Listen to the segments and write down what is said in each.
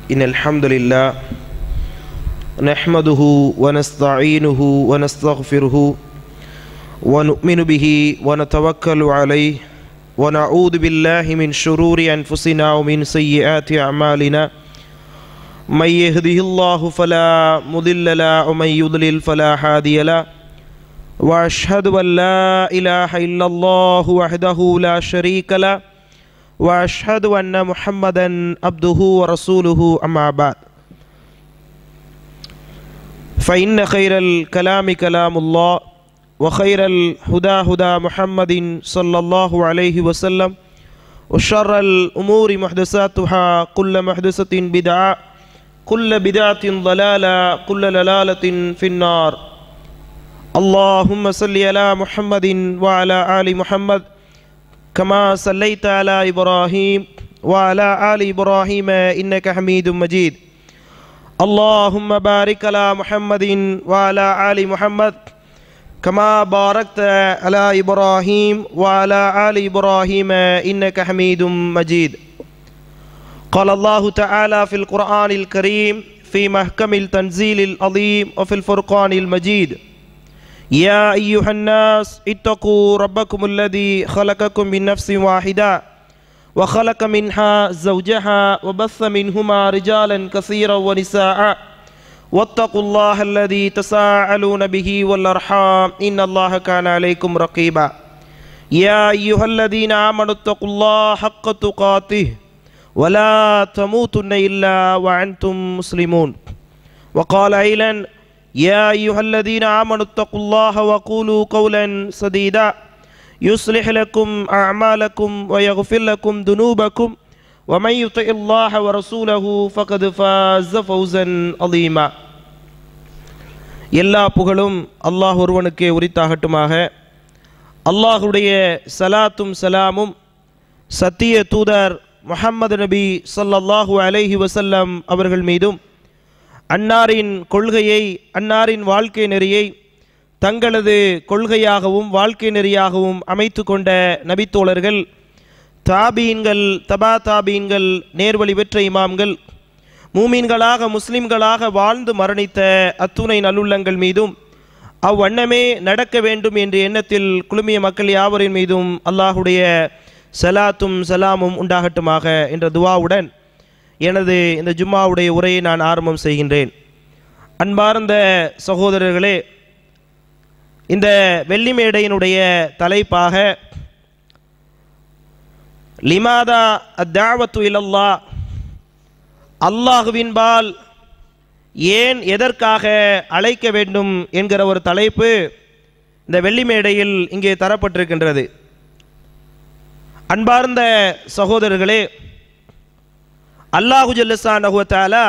إن الحمد لله نحمده ونستعينه ونستغفره ونؤمن به ونتوكل عليه ونعوذ بالله من شرور أنفسنا ومن سيئات أعمالنا من يهده الله فلا مضل له ومن يضلل فلا هادي له واشهد ان لا اله الا الله وحده لا شريك له واشهد ان محمدا عبده ورسوله اما بعد فان خير الكلام كلام الله وخير الهدى هدى محمد صلى الله عليه وسلم وشر الامور محدثاتها كل محدثه بدعه كل بدعه ضلاله كل ضلاله في النار اللهم صل على محمد وعلى آل محمد كما صليت على إبراهيم وعلى آل إبراهيم إنك حميد مجيد اللهم بارك على محمد وعلى آل محمد كما باركت على إبراهيم وعلى آل إبراهيم إنك حميد مجيد قال الله تعالى في القرآن الكريم في محكم التنزيل العظيم وفي الفرقان المجيد يا أيها الناس اتقوا ربكم الذي خلقكم من نفس واحدة وخلق منها زوجها وبث منهما رجالا كثيرا ونساء واتقوا الله الذي تساءلون به والأرحام إن الله كان عليكم رقيبا يا أيها الذين آمنوا اتقوا الله حق تقاته ولا تموتن إلا وأنتم مسلمون وقال أيضا يا أيها الذين آمنوا اتقوا الله وقولوا قولا سديدا يصلح لكم أعمالكم ويغفر لكم ذنوبكم ومن يطع الله ورسوله فقد فاز فوزا عظيما எல்லா புகழும் அல்லாஹ் ஒருவனுக்கே உரித்தாகட்டுமாக அல்லாஹுடைய சலாத்தும் சலாமும் சத்திய தூதர் முஹம்மது நபி ஸல்லல்லாஹு அலைஹி வஸல்லம் அவர்கள் மீதும் அன்னாரின் கொள்கையை அன்னாரின் வாழ்க்கை நெறியை தங்களது கொள்கையாகவும் வாழ்க்கை நெறியாகவும் அமைத்து கொண்ட நபித்தோழர்கள் தாபீன்கள் தபா தாபீன்கள் நேர்வழி பெற்ற இமாம்கள் மூமீன்களாக முஸ்லிம்களாக வாழ்ந்து மரணித்த அத்துணை நல்லுள்ளங்கள் மீதும் அவ்வண்ணமே நடக்க வேண்டும் என்ற எண்ணத்தில் குழுமிய மக்கள் யாவரின் மீதும் அல்லாஹுடைய சலாத்தும் சலாமும் உண்டாகட்டுமாக என்ற துவாவுடன் எனது இந்த ஜும்மாவுடைய உரையை நான் ஆரம்பம் செய்கின்றேன் அன்பார்ந்த சகோதரர்களே இந்த வெள்ளி மேடையினுடைய தலைப்பாக லிமாதா அத்தாவத்து இலல்லா அல்லாஹுவின்பால் ஏன் எதற்காக அழைக்க வேண்டும் என்கிற ஒரு தலைப்பு இந்த வெள்ளி மேடையில் இங்கே தரப்பட்டிருக்கின்றது அன்பார்ந்த சகோதரர்களே அல்லாஹு ஜல்லசானகுவத்தாலா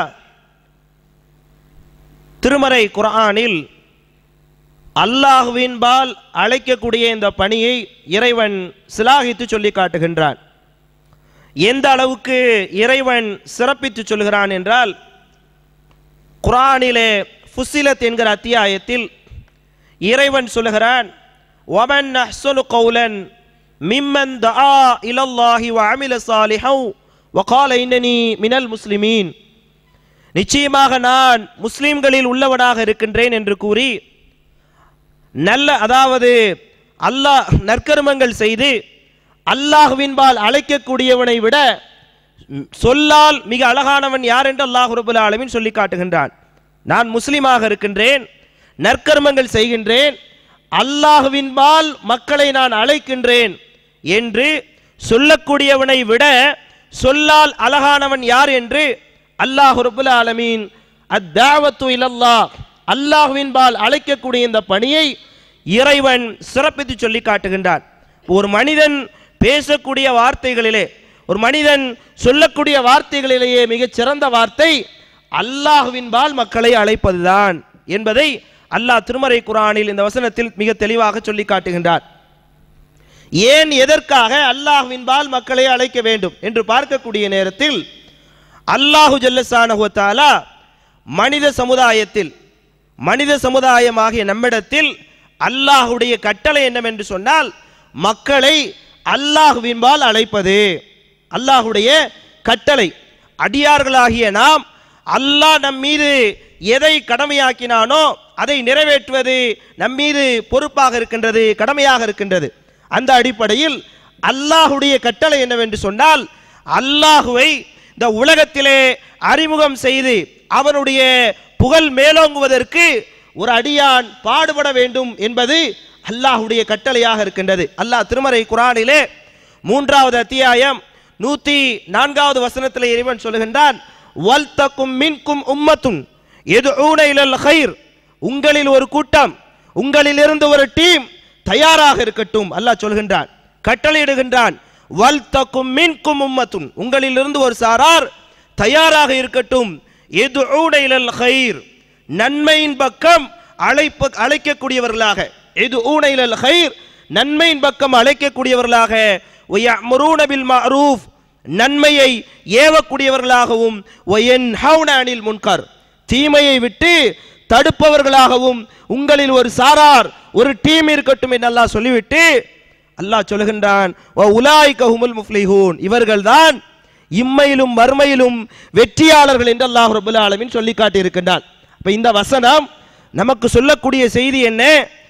திருமறை குரானில் அல்லாஹுவின்பால் அழைக்கக்கூடிய இந்த பணியை இறைவன் சிலாகித்து சொல்லி காட்டுகின்றான் எந்த அளவுக்கு இறைவன் சிறப்பித்து சொல்கிறான் என்றால் குரானிலே ஃபுசிலத் என்கிற அத்தியாயத்தில் இறைவன் சொல்லுகிறான் ஒமன் அஹ்சனு கௌலன் மிம்மன் தஆ இலல்லாஹி வ அமில சாலிஹவ் வகால இன்னனி மினல் முஸ்லிமீன் நிச்சயமாக நான் முஸ்லிம்களில் உள்ளவனாக இருக்கின்றேன் என்று கூறி நல்ல அதாவது அல்லாஹ் நற்கர்மங்கள் செய்து அல்லாஹுவின்பால் அழைக்கக்கூடியவனை விட சொல்லால் மிக அழகானவன் யார் என்று அல்லாஹ் ரபுல் ஆலமின் சொல்லி காட்டுகின்றான் நான் முஸ்லீமாக இருக்கின்றேன் நற்கர்மங்கள் செய்கின்றேன் அல்லாஹுவின்பால் மக்களை நான் அழைக்கின்றேன் என்று சொல்லக்கூடியவனை விட சொல்லால் அழகானவன் யார் என்று அல்லாஹ் ரபுல் ஆலமீன் அத்தாவத்து இலல்லா அல்லாஹுவின்பால் அழைக்கக்கூடிய இந்த பணியை இறைவன் சிறப்பித்து சொல்லி காட்டுகின்றான் ஒரு மனிதன் பேசக்கூடிய வார்த்தைகளிலே ஒரு மனிதன் சொல்லக்கூடிய வார்த்தைகளிலேயே மிகச் சிறந்த வார்த்தை அல்லாஹுவின்பால் மக்களை அழைப்பதுதான் என்பதை அல்லாஹ் திருமறை குரானில் இந்த வசனத்தில் மிக தெளிவாக சொல்லி காட்டுகின்றார் ஏன் எதற்காக அல்லாஹுவின்பால் மக்களை அழைக்க வேண்டும் என்று பார்க்கக்கூடிய நேரத்தில் அல்லாஹு ஜல்லசானஹுத்தாலா மனித சமுதாயத்தில் மனித சமுதாயமாகிய நம்மிடத்தில் அல்லாஹுடைய கட்டளை என்னவென்று சொன்னால் மக்களை அல்லாஹுவின்பால் அழைப்பது அல்லாஹுடைய கட்டளை அடியார்களாகிய நாம் அல்லாஹ் நம் மீது எதை கடமையாக்கினானோ அதை நிறைவேற்றுவது நம் மீது பொறுப்பாக இருக்கின்றது கடமையாக இருக்கின்றது அந்த அடிப்படையில் அல்லாஹுடைய கட்டளை என்னவென்று சொன்னால் அல்லாஹுவை இந்த உலகத்திலே அறிமுகம் செய்து அவனுடைய புகழ் மேலோங்குவதற்கு ஒரு அடியான் பாடுபட வேண்டும் என்பது அல்லாஹுடைய கட்டளையாக இருக்கின்றது அல்லாஹ் திருமறை குரானிலே மூன்றாவது அத்தியாயம் நூத்தி நான்காவது வசனத்தில் இறைவன் சொல்லுகின்றான் வல் தக்கும் மின்கும் உம்மத்துன் எது இலல் ஹைர் உங்களில் ஒரு கூட்டம் உங்களிலிருந்து ஒரு டீம் தயாராக இருக்கட்டும் அல்லாஹ் சொல்கின்றான் கட்டளையிடுகின்றான் வல் தக்கும் மின்கும் உம்மத்துன் உங்களிலிருந்து ஒரு சாரார் தயாராக இருக்கட்டும் எது இலல் ஹைர் நன்மையின் பக்கம் அழைப்பு அழைக்கக்கூடியவர்களாக எது இலல் ஹைர் நன்மையின் பக்கம் அழைக்கக்கூடியவர்களாக وَيَأْمُرُونَ بِالْمَعْرُوفِ நன்மையை ஏவக்கூடியவர்களாகவும் وَيَنْهَوْنَ عَنِ الْمُنْكَرِ தீமையை விட்டு தடுப்பவர்களாகவும் உங்களில் ஒரு சாரார் ஒரு டீம் இருக்கட்டும் என்று அல்லாஹ் சொல்லிவிட்டு அல்லாஹ் சொல்லுகின்றான் உலாய் கஹுமுல் முஃப்லிஹூன் இவர்கள்தான் இம்மையிலும் மறுமையிலும் வெற்றியாளர்கள் என்று அல்லாஹ் ரபுல் ஆலமீன் சொல்லி காட்டியிருக்கின்றான் அப்ப இந்த வசனம் நமக்கு சொல்லக்கூடிய செய்தி என்ன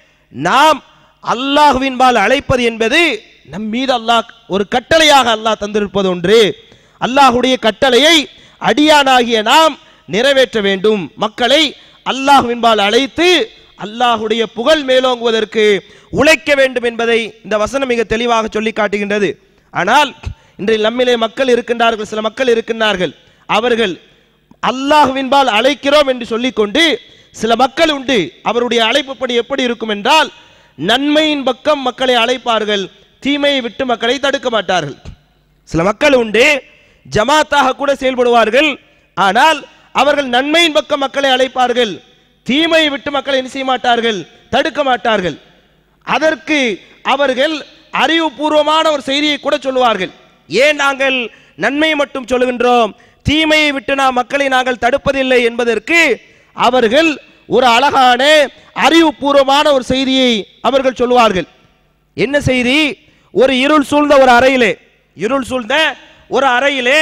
நாம் அல்லாஹுவின்பால் அழைப்பது என்பது நம் மீது அல்லாஹ் ஒரு கட்டளையாக அல்லாஹ் தந்திருப்பது ஒன்று அல்லாஹுடைய கட்டளையை அடியானாகிய நாம் நிறைவேற்ற வேண்டும் மக்களை அல்லாஹுவின்பால் அழைத்து அல்லாஹுடைய புகழ் மேலோங்குவதற்கு உழைக்க வேண்டும் என்பதை இந்த வசனம் மிக தெளிவாக சொல்லி காட்டுகின்றது ஆனால் இன்றைய நம்மிலே மக்கள் இருக்கின்றார்கள் சில மக்கள் இருக்கின்றார்கள் அவர்கள் அல்லாஹுவின்பால் அழைக்கிறோம் என்று சொல்லிக்கொண்டு சில மக்கள் உண்டு அவருடைய அழைப்புப்படி எப்படி இருக்கும் என்றால் நன்மையின் பக்கம் மக்களை அழைப்பார்கள் தீமையை விட்டு மக்களை தடுக்க மாட்டார்கள் சில மக்கள் உண்டு ஜமாத்தாக கூட செயல்படுவார்கள் ஆனால் அவர்கள் நன்மையின் பக்கம் மக்களை அழைப்பார்கள் தீமையை விட்டு மக்களை என்ன செய்ய மாட்டார்கள் தடுக்க மாட்டார்கள் அதற்கு அவர்கள் அறிவுபூர்வமான ஒரு செய்தியை கூட சொல்லுவார்கள் ஏன் நாங்கள் நன்மையை மட்டும் சொல்லுகின்றோம் தீமையை விட்டு நாம் மக்களை நாங்கள் தடுப்பதில்லை என்பதற்கு அவர்கள் ஒரு அழகான அறிவுபூர்வமான ஒரு செய்தியை அவர்கள் சொல்லுவார்கள் என்ன செய்தி ஒரு இருள் சூழ்ந்த ஒரு அறையிலே இருள் சூழ்ந்த ஒரு அறையிலே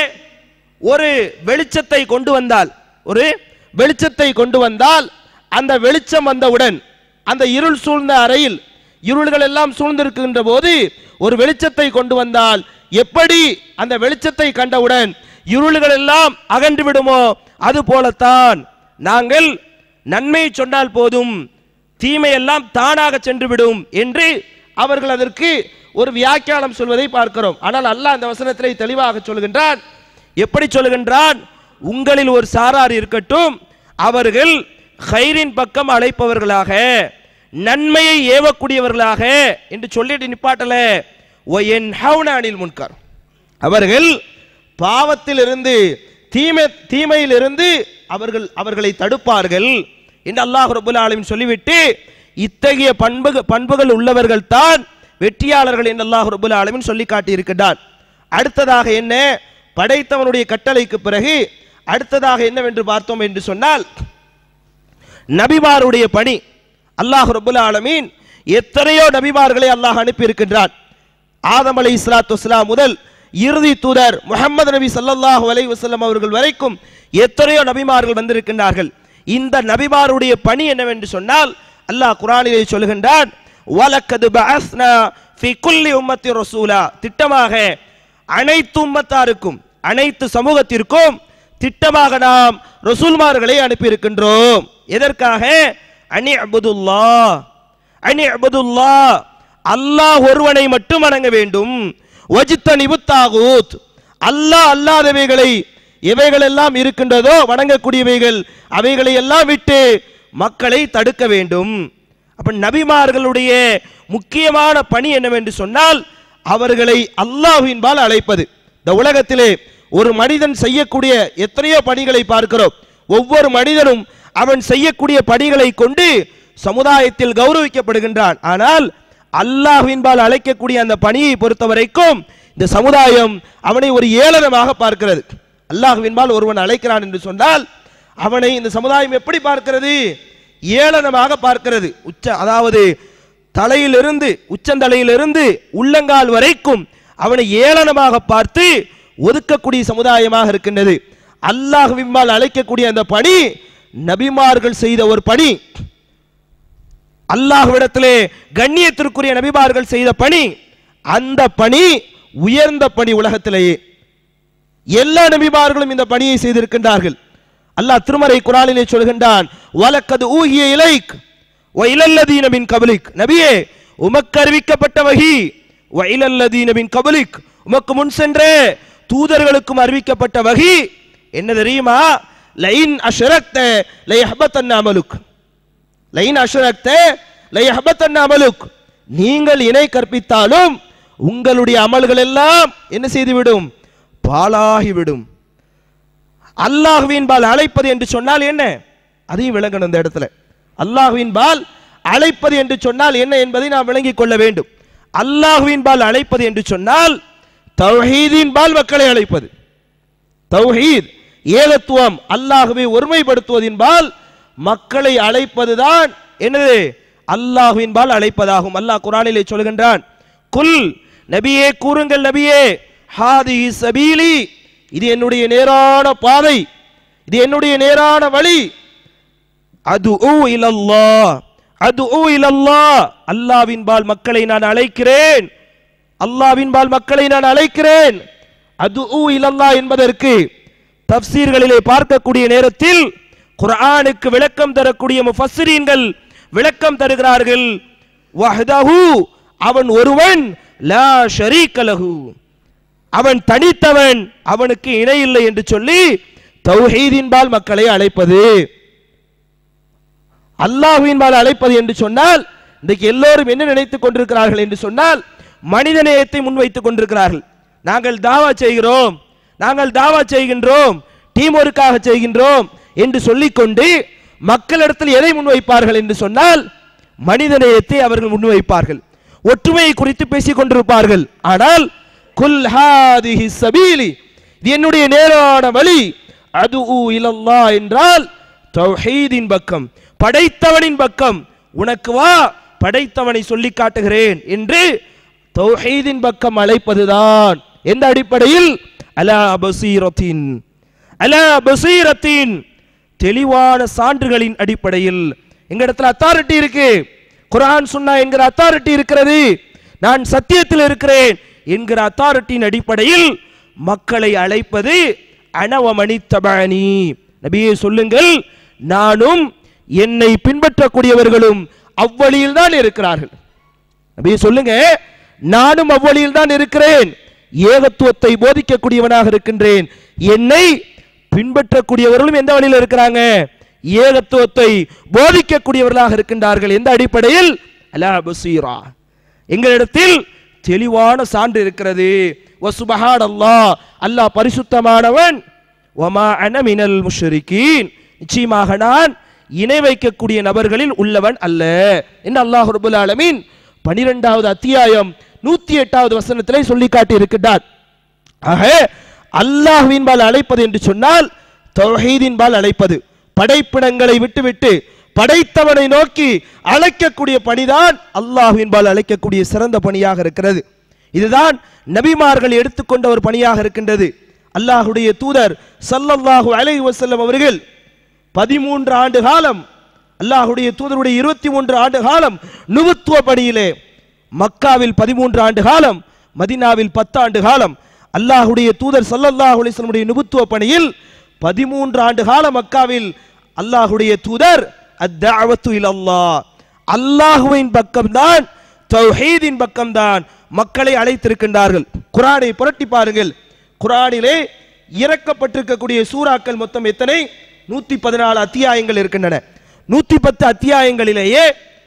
ஒரு வெளிச்சத்தை கொண்டு வந்தால் ஒரு வெளிச்சத்தை கொண்டு வந்தால் அந்த வெளிச்சம் வந்தவுடன் அந்த இருள் சூழ்ந்த அறையில் இருள்கள் எல்லாம் சூழ்ந்திருக்கின்ற போது ஒரு வெளிச்சத்தை கொண்டு வந்தால் எப்படி அந்த வெளிச்சத்தை கண்டவுடன் இருள்கள் எல்லாம் அகன்று விடுமோ அது போலத்தான் நாங்கள் நன்மை சொன்னால் போதும் தீமையெல்லாம் தானாக சென்று விடும் என்று அவர்கள் அதற்கு ஒரு வியாக்கியானம் சொல்வதை பார்க்கிறோம் ஆனால் அல்லாஹ் அந்த வசனத்திலே தெளிவாக சொல்கின்றான் எப்படி சொல்கின்றான் உங்களில் ஒரு சாரார் இருக்கட்டும் அவர்கள் ஹைரின் பக்கம் அழைப்பவர்களாக நன்மையை ஏவக்கூடியவர்களாக என்று சொல்லிட்டு நிப்பாட்டல ஒயன் அனில் முன்கார் அவர்கள் பாவத்திலிருந்து தீமை தீமையிலிருந்து அவர்கள் அவர்களை தடுப்பார்கள் என்று அல்லாஹ் ரபுல் ஆலமின் சொல்லிவிட்டு இத்தகைய பண்பு பண்புகள் உள்ளவர்கள் தான் வெற்றியாளர்கள் என்று அல்லாஹ் ரபுல் ஆலமின் சொல்லி காட்டியிருக்கின்றான் அடுத்ததாக என்ன படைத்தவனுடைய கட்டளைக்கு பிறகு அடுத்ததாக என்னவென்று பார்த்தோம் என்று சொன்னால் நபிமாருடைய பணி அல்லாஹ் ரபுல் ஆலமீன் எத்தனையோ நபிமார்களை அல்லாஹ் அனுப்பி இருக்கின்றான் ஆதம் அலை இஸ்லாத்து வஸ்லாம் முதல் இறுதி தூதர் முகமது நபி ஸல்லல்லாஹு அலைஹி வஸல்லம் அவர்கள் வரைக்கும் எத்தனையோ நபிமார்கள் வந்திருக்கின்றார்கள் இந்த நபிமாருடைய பணி என்னவென்று சொன்னால் அல்லாஹ் குர்ஆனிலே சொல்கின்றான் வலக்கது பஅஸ்னா ஃபி குல்லி உம்மத்தி ரசூலா திட்டமாக அனைத்து உம்மத்தாருக்கும் அனைத்து சமூகத்திற்கும் திட்டமாக நாம் ரசூல்மார்களை அனுப்பி இருக்கின்றோம் எதற்காக அனி அபுதுல்லா அனி அபுதுல்லா அல்லாஹ் ஒருவனை மட்டும் வணங்க வேண்டும் வஜித்தனிபு தாகூத் அல்லாஹ் அல்லாதவைகளை எவைகளெல்லாம் இருக்கின்றதோ வணங்கக்கூடியவைகள் அவைகளை எல்லாம் விட்டு மக்களை தடுக்க வேண்டும் அப்ப நபிமார்களுடைய முக்கியமான பணி என்னவென்று சொன்னால் அவர்களை அல்லாஹ்வின்பால் அழைப்பது இந்த உலகத்திலே ஒரு மனிதன் செய்யக்கூடிய எத்தனையோ பணிகளை பார்க்கிறோம் ஒவ்வொரு மனிதனும் அவன் செய்யக்கூடிய பணிகளை கொண்டு சமுதாயத்தில் கௌரவிக்கப்படுகின்றான் ஆனால் அல்லாஹ்வின்பால் அழைக்கக்கூடிய அந்த பணியை பொறுத்த வரைக்கும் இந்த சமுதாயம் அவனை ஒரு ஏளனமாக பார்க்கிறது அல்லாஹ்வின்பால் ஒருவன் அழைக்கிறான் என்று சொன்னால் அவனை இந்த சமுதாயம் எப்படி பார்க்கிறது ஏளனமாக பார்க்கிறது உச்ச அதாவது தலையிலிருந்து உச்சந்தலையிலிருந்து உள்ளங்கால் வரைக்கும் அவனை ஏளனமாக பார்த்து ஒதுக்கக்கூடிய சமுதாயமாக இருக்கின்றது அல்லாஹ்வின்பால் அழைக்கக்கூடிய அந்த பணி நபிமார்கள் செய்த ஒரு பணி அல்லாஹ்விடத்திலே கண்ணியத்திற்குரிய நபிமார்கள் செய்த பணி அந்த பணி உயர்ந்த பணி உலகத்திலேயே எல்லா நபிமார்களும் இந்த பணியை செய்திருக்கின்றார்கள் அல்லாஹ் திருமறை குரானிலே சொல்கின்றான் வலக்கது ஊகிய இலைக் வ இலல்லதீன மின் கபலிக் நபியே உமக்கு அறிவிக்கப்பட்ட வகி வ இலல்லதீன மின் கபலிக் உமக்கு முன் சென்ற தூதர்களுக்கும் அறிவிக்கப்பட்ட வகி என்ன தெரியுமா லைன் அஷ்ரக்த லைஹபத்தன் அமலுக் லைன் அஷ்ரக்த லைஹபத்தன் அமலுக் நீங்கள் இணை கற்பித்தாலும் உங்களுடைய அமல்கள் எல்லாம் என்ன செய்துவிடும் பாழாகிவிடும் அல்லாஹுவின் பால் அழைப்பது என்று சொன்னால் என்ன அதையும் விளங்கணும் இந்த இடத்துல அல்லாஹுவின் பால் அழைப்பது என்று சொன்னால் என்ன என்பதை நாம் விளங்கிக் கொள்ள வேண்டும் அல்லாஹுவின் பால் அழைப்பது என்று சொன்னால் தௌஹீதின் பால் மக்களை அழைப்பது தௌஹீத் ஏகத்துவம் அல்லாஹுவை ஒருமைப்படுத்துவதின்பால் மக்களை அழைப்பதுதான் என்னது அல்லாஹுவின்பால் அழைப்பதாகும் அல்லாஹ் குரானிலே சொல்கின்றான் குல் நபியே கூறுங்கள் நபியே ஹாதி சபீலி இது என்னுடைய நேரான பாதை இது என்னுடைய நேரான வழி அது ஊ இலல்லா அது ஊ இலல்லா அல்லாவின் பால் மக்களை நான் அழைக்கிறேன் அல்லாவின் பால் மக்களை நான் அழைக்கிறேன் அது ஊ இலல்லா என்பதற்கு தப்சீர்களிலே பார்க்கக்கூடிய நேரத்தில் குர்ஆனுக்கு விளக்கம் தரக்கூடிய முஃபஸ்ஸிரீன்கள் விளக்கம் தருகிறார்கள் வஹ்தஹு அவன் ஒருவன் லா ஷரீக லஹு அவன் தனித்தவன் அவனுக்கு இணை இல்லை என்று சொல்லி தௌஹீதின்பால் மக்களை அழைப்பது அல்லாஹ்வின்பால் அழைப்பது என்று சொன்னால் இன்றைக்கு எல்லோரும் என்ன நினைத்துக் கொண்டிருக்கிறார்கள் என்று சொன்னால் மனித நேயத்தை முன்வைத்துக் கொண்டிருக்கிறார்கள் நாங்கள் தாவா செய்கிறோம் நாங்கள் தாவா செய்கின்றோம் டீம் ஒர்க்காக செய்கின்றோம் என்று சொல்லிக்கொண்டு மக்களிடத்தில் எதை முன்வைப்பார்கள் என்று சொன்னால் மனித நேயத்தை அவர்கள் முன்வைப்பார்கள் ஒற்றுமையை குறித்து பேசிக் கொண்டிருப்பார்கள் ஆனால் குல் ஹாதிஹி சபீலி இது என்னுடைய நேரான வழி அது இலல்லா என்றால் தௌஹீதின் பக்கம் படைத்தவனின் பக்கம் உனக்கு வா படைத்தவனை சொல்லி காட்டுகிறேன் என்று தௌஹீதின் பக்கம் அழைப்பதுதான் எந்த அடிப்படையில் அலா பசீரத்தின் அலா பசீரத்தின் தெளிவான சான்றுகளின் அடிப்படையில் எங்க இடத்துல அத்தாரிட்டி இருக்கு குர்ஆன் சுன்னா என்கிற அத்தாரிட்டி இருக்கிறது நான் சத்தியத்தில் இருக்கிறேன் என்கிற அத்தாரிட்டியின் அடிப்படையில் மக்களை அழைப்பது அனவமணி தபானி நபியே சொல்லுங்கள் நானும் என்னை பின்பற்றக்கூடியவர்களும் அவ்வழியில் தான் இருக்கிறார்கள் நபியே சொல்லுங்க நானும் அவ்வழியில் தான் இருக்கிறேன் ஏகத்துவத்தை போதிக்கக்கூடியவனாக இருக்கின்றேன் என்னை பின்பற்றக்கூடியவர்களும் எந்த வழியில் இருக்கிறாங்க ஏகத்துவத்தை போதிக்கக்கூடியவர்களாக இருக்கின்றார்கள் எந்த அடிப்படையில் அலா பசீரா எங்களிடத்தில் தெளிவான சான்று இருக்கிறது வசுபஹான் அல்லாஹ் அல்லாஹ் பரிசுத்தமானவன் ஒமா அன மினல் முஷ்ரிகீன் நிச்சயமாக நான் இணை வைக்கக்கூடிய நபர்களில் உள்ளவன் அல்ல என்று அல்லாஹ் ரபுல் ஆலமீன் பனிரெண்டாவது அத்தியாயம் நூத்தி எட்டாவது வசனத்திலே சொல்லி காட்டி இருக்கின்றார் ஆக அல்லாஹ்வின்பால் அழைப்பது என்று சொன்னால் தௌஹீதின்பால் அழைப்பது படைப்பிடங்களை விட்டுவிட்டு படைத்தவனை நோக்கி அழைக்கக்கூடிய பணிதான் அல்லாஹ்வின்பால் அழைக்கக்கூடிய சிறந்த பணியாக இருக்கிறது இதுதான் நபிமார்கள் எடுத்துக்கொண்ட ஒரு பணியாக இருக்கின்றது அல்லாஹுடைய தூதர் ஸல்லல்லாஹு அலைஹி வஸல்லம் அவர்கள் பதிமூன்று ஆண்டு காலம் அல்லாஹுடைய தூதருடைய இருபத்தி மூன்று ஆண்டு காலம் நுபுத்துவ பணியிலே மக்காவில் பதிமூன்று ஆண்டு காலம் மதினாவில் பத்து ஆண்டு காலம் அல்லாஹுடைய தூதர் ஸல்லல்லாஹு அலைஹி வஸல்லமுடைய நுபுத்துவ பணியில் பதிமூன்று ஆண்டு கால மக்காவில் அல்லாஹுடைய தூதர் அத்தாவத்து இலல்லாஹ் அல்லாஹுவின் பக்கம்தான் தௌஹீதின் பக்கம்தான் மக்களை அழைத்திருக்கின்றார்கள் குரானை புரட்டி பாருங்கள் குரானிலே இறக்கப்பட்டிருக்கக்கூடிய சூறாக்கள் மொத்தம் எத்தனை நூத்தி பதினாலு அத்தியாயங்கள் இருக்கின்றன நூத்தி பத்து அத்தியாயங்களிலேயே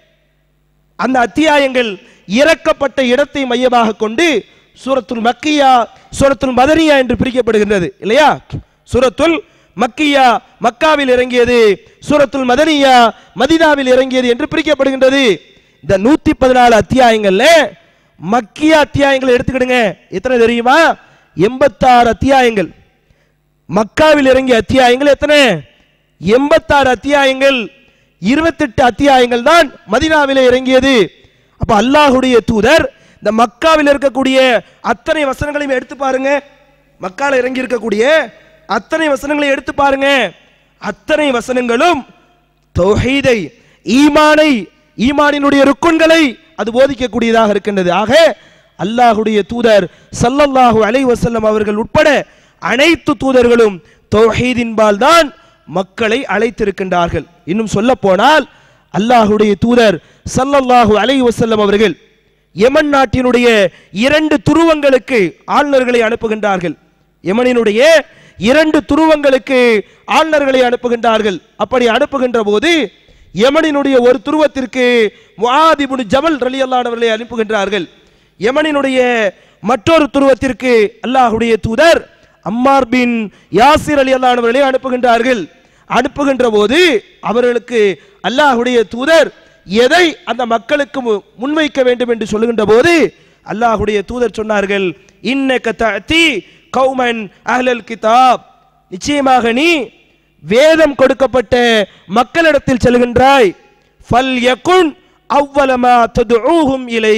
அந்த அத்தியாயங்கள் இறக்கப்பட்ட இடத்தை மையமாக கொண்டு சூரத்துல் மக்கியா சூரத்துல் மதனியா என்று பிரிக்கப்படுகின்றது இல்லையா சூரத்துல் மக்கியா மக்காவில் இறங்கியது சூரத்துல் மதனியா மதினாவில் இறங்கியது என்று பிரிக்கப்படுகின்றது இந்த நூத்தி பதினாலு அத்தியாயங்கள்ல மக்கியா அத்தியாயங்களை எடுத்துக்கிடுங்க எத்தனை தெரியுமா எண்பத்தாறு அத்தியாயங்கள் மக்காவில் இறங்கிய அத்தியாயங்கள் எத்தனை எண்பத்தாறு அத்தியாயங்கள் இருபத்தெட்டு அத்தியாயங்கள் தான் மதினாவிலே இறங்கியது அப்ப அல்லாஹுடைய தூதர் இந்த மக்காவில் இருக்கக்கூடிய அத்தனை வசனங்களையும் எடுத்து பாருங்க மக்கால இறங்கி இருக்கக்கூடிய அத்தனை வசனங்களை எடுத்து பாருங்க அத்தனை வசனங்களும் தௌஹீதை ஈமானை ஈமானினுடைய ருக்குன்களை அது போதிக்கக்கூடியதாக இருக்கின்றது ஆக அல்லாஹுடைய தூதர் ஸல்லல்லாஹு அலைஹி வஸல்லம் அவர்கள் உட்பட அனைத்து தூதர்களும் தௌஹீதின்பால் தான் மக்களை அழைத்திருக்கின்றார்கள் இன்னும் சொல்ல போனால் அல்லாஹுடைய தூதர் ஸல்லல்லாஹு அலைஹி வஸல்லம் அவர்கள் யமன் நாட்டினுடைய இரண்டு துருவங்களுக்கு ஆளுநர்களை அனுப்புகின்றார்கள் யமனினுடைய இரண்டு துருவங்களுக்கு ஆளுநர்களை அனுப்புகின்றார்கள் அப்படி அனுப்புகின்ற போது யமனினுடைய ஒரு துருவத்திற்கு முஆதிபுன் ஜபல் ரலியல்லானவர்களை அனுப்புகின்றார்கள் யமனினுடைய மற்றொரு துருவத்திற்கு அல்லாஹுடைய தூதர் அம்மார் பின் யாசிர் அலியல்லானவர்களை அனுப்புகின்றார்கள் அனுப்புகின்ற போது அவர்களுக்கு அல்லாஹுடைய தூதர் எதை அந்த மக்களுக்கு மு- முன்வைக்க வேண்டும் என்று சொல்லுகின்ற போது அல்லாஹுடைய தூதர் சொன்னார்கள் இன்னக தஅதி கௌமன் அஹ்லல் கிதாப் நிச்சயமாக நீ வேதம் கொடுக்கப்பட்ட மக்களிடத்தில் செல்கின்றாய் ஃபல் யகுன் அவ்வலமா ததுஊஹும் இலை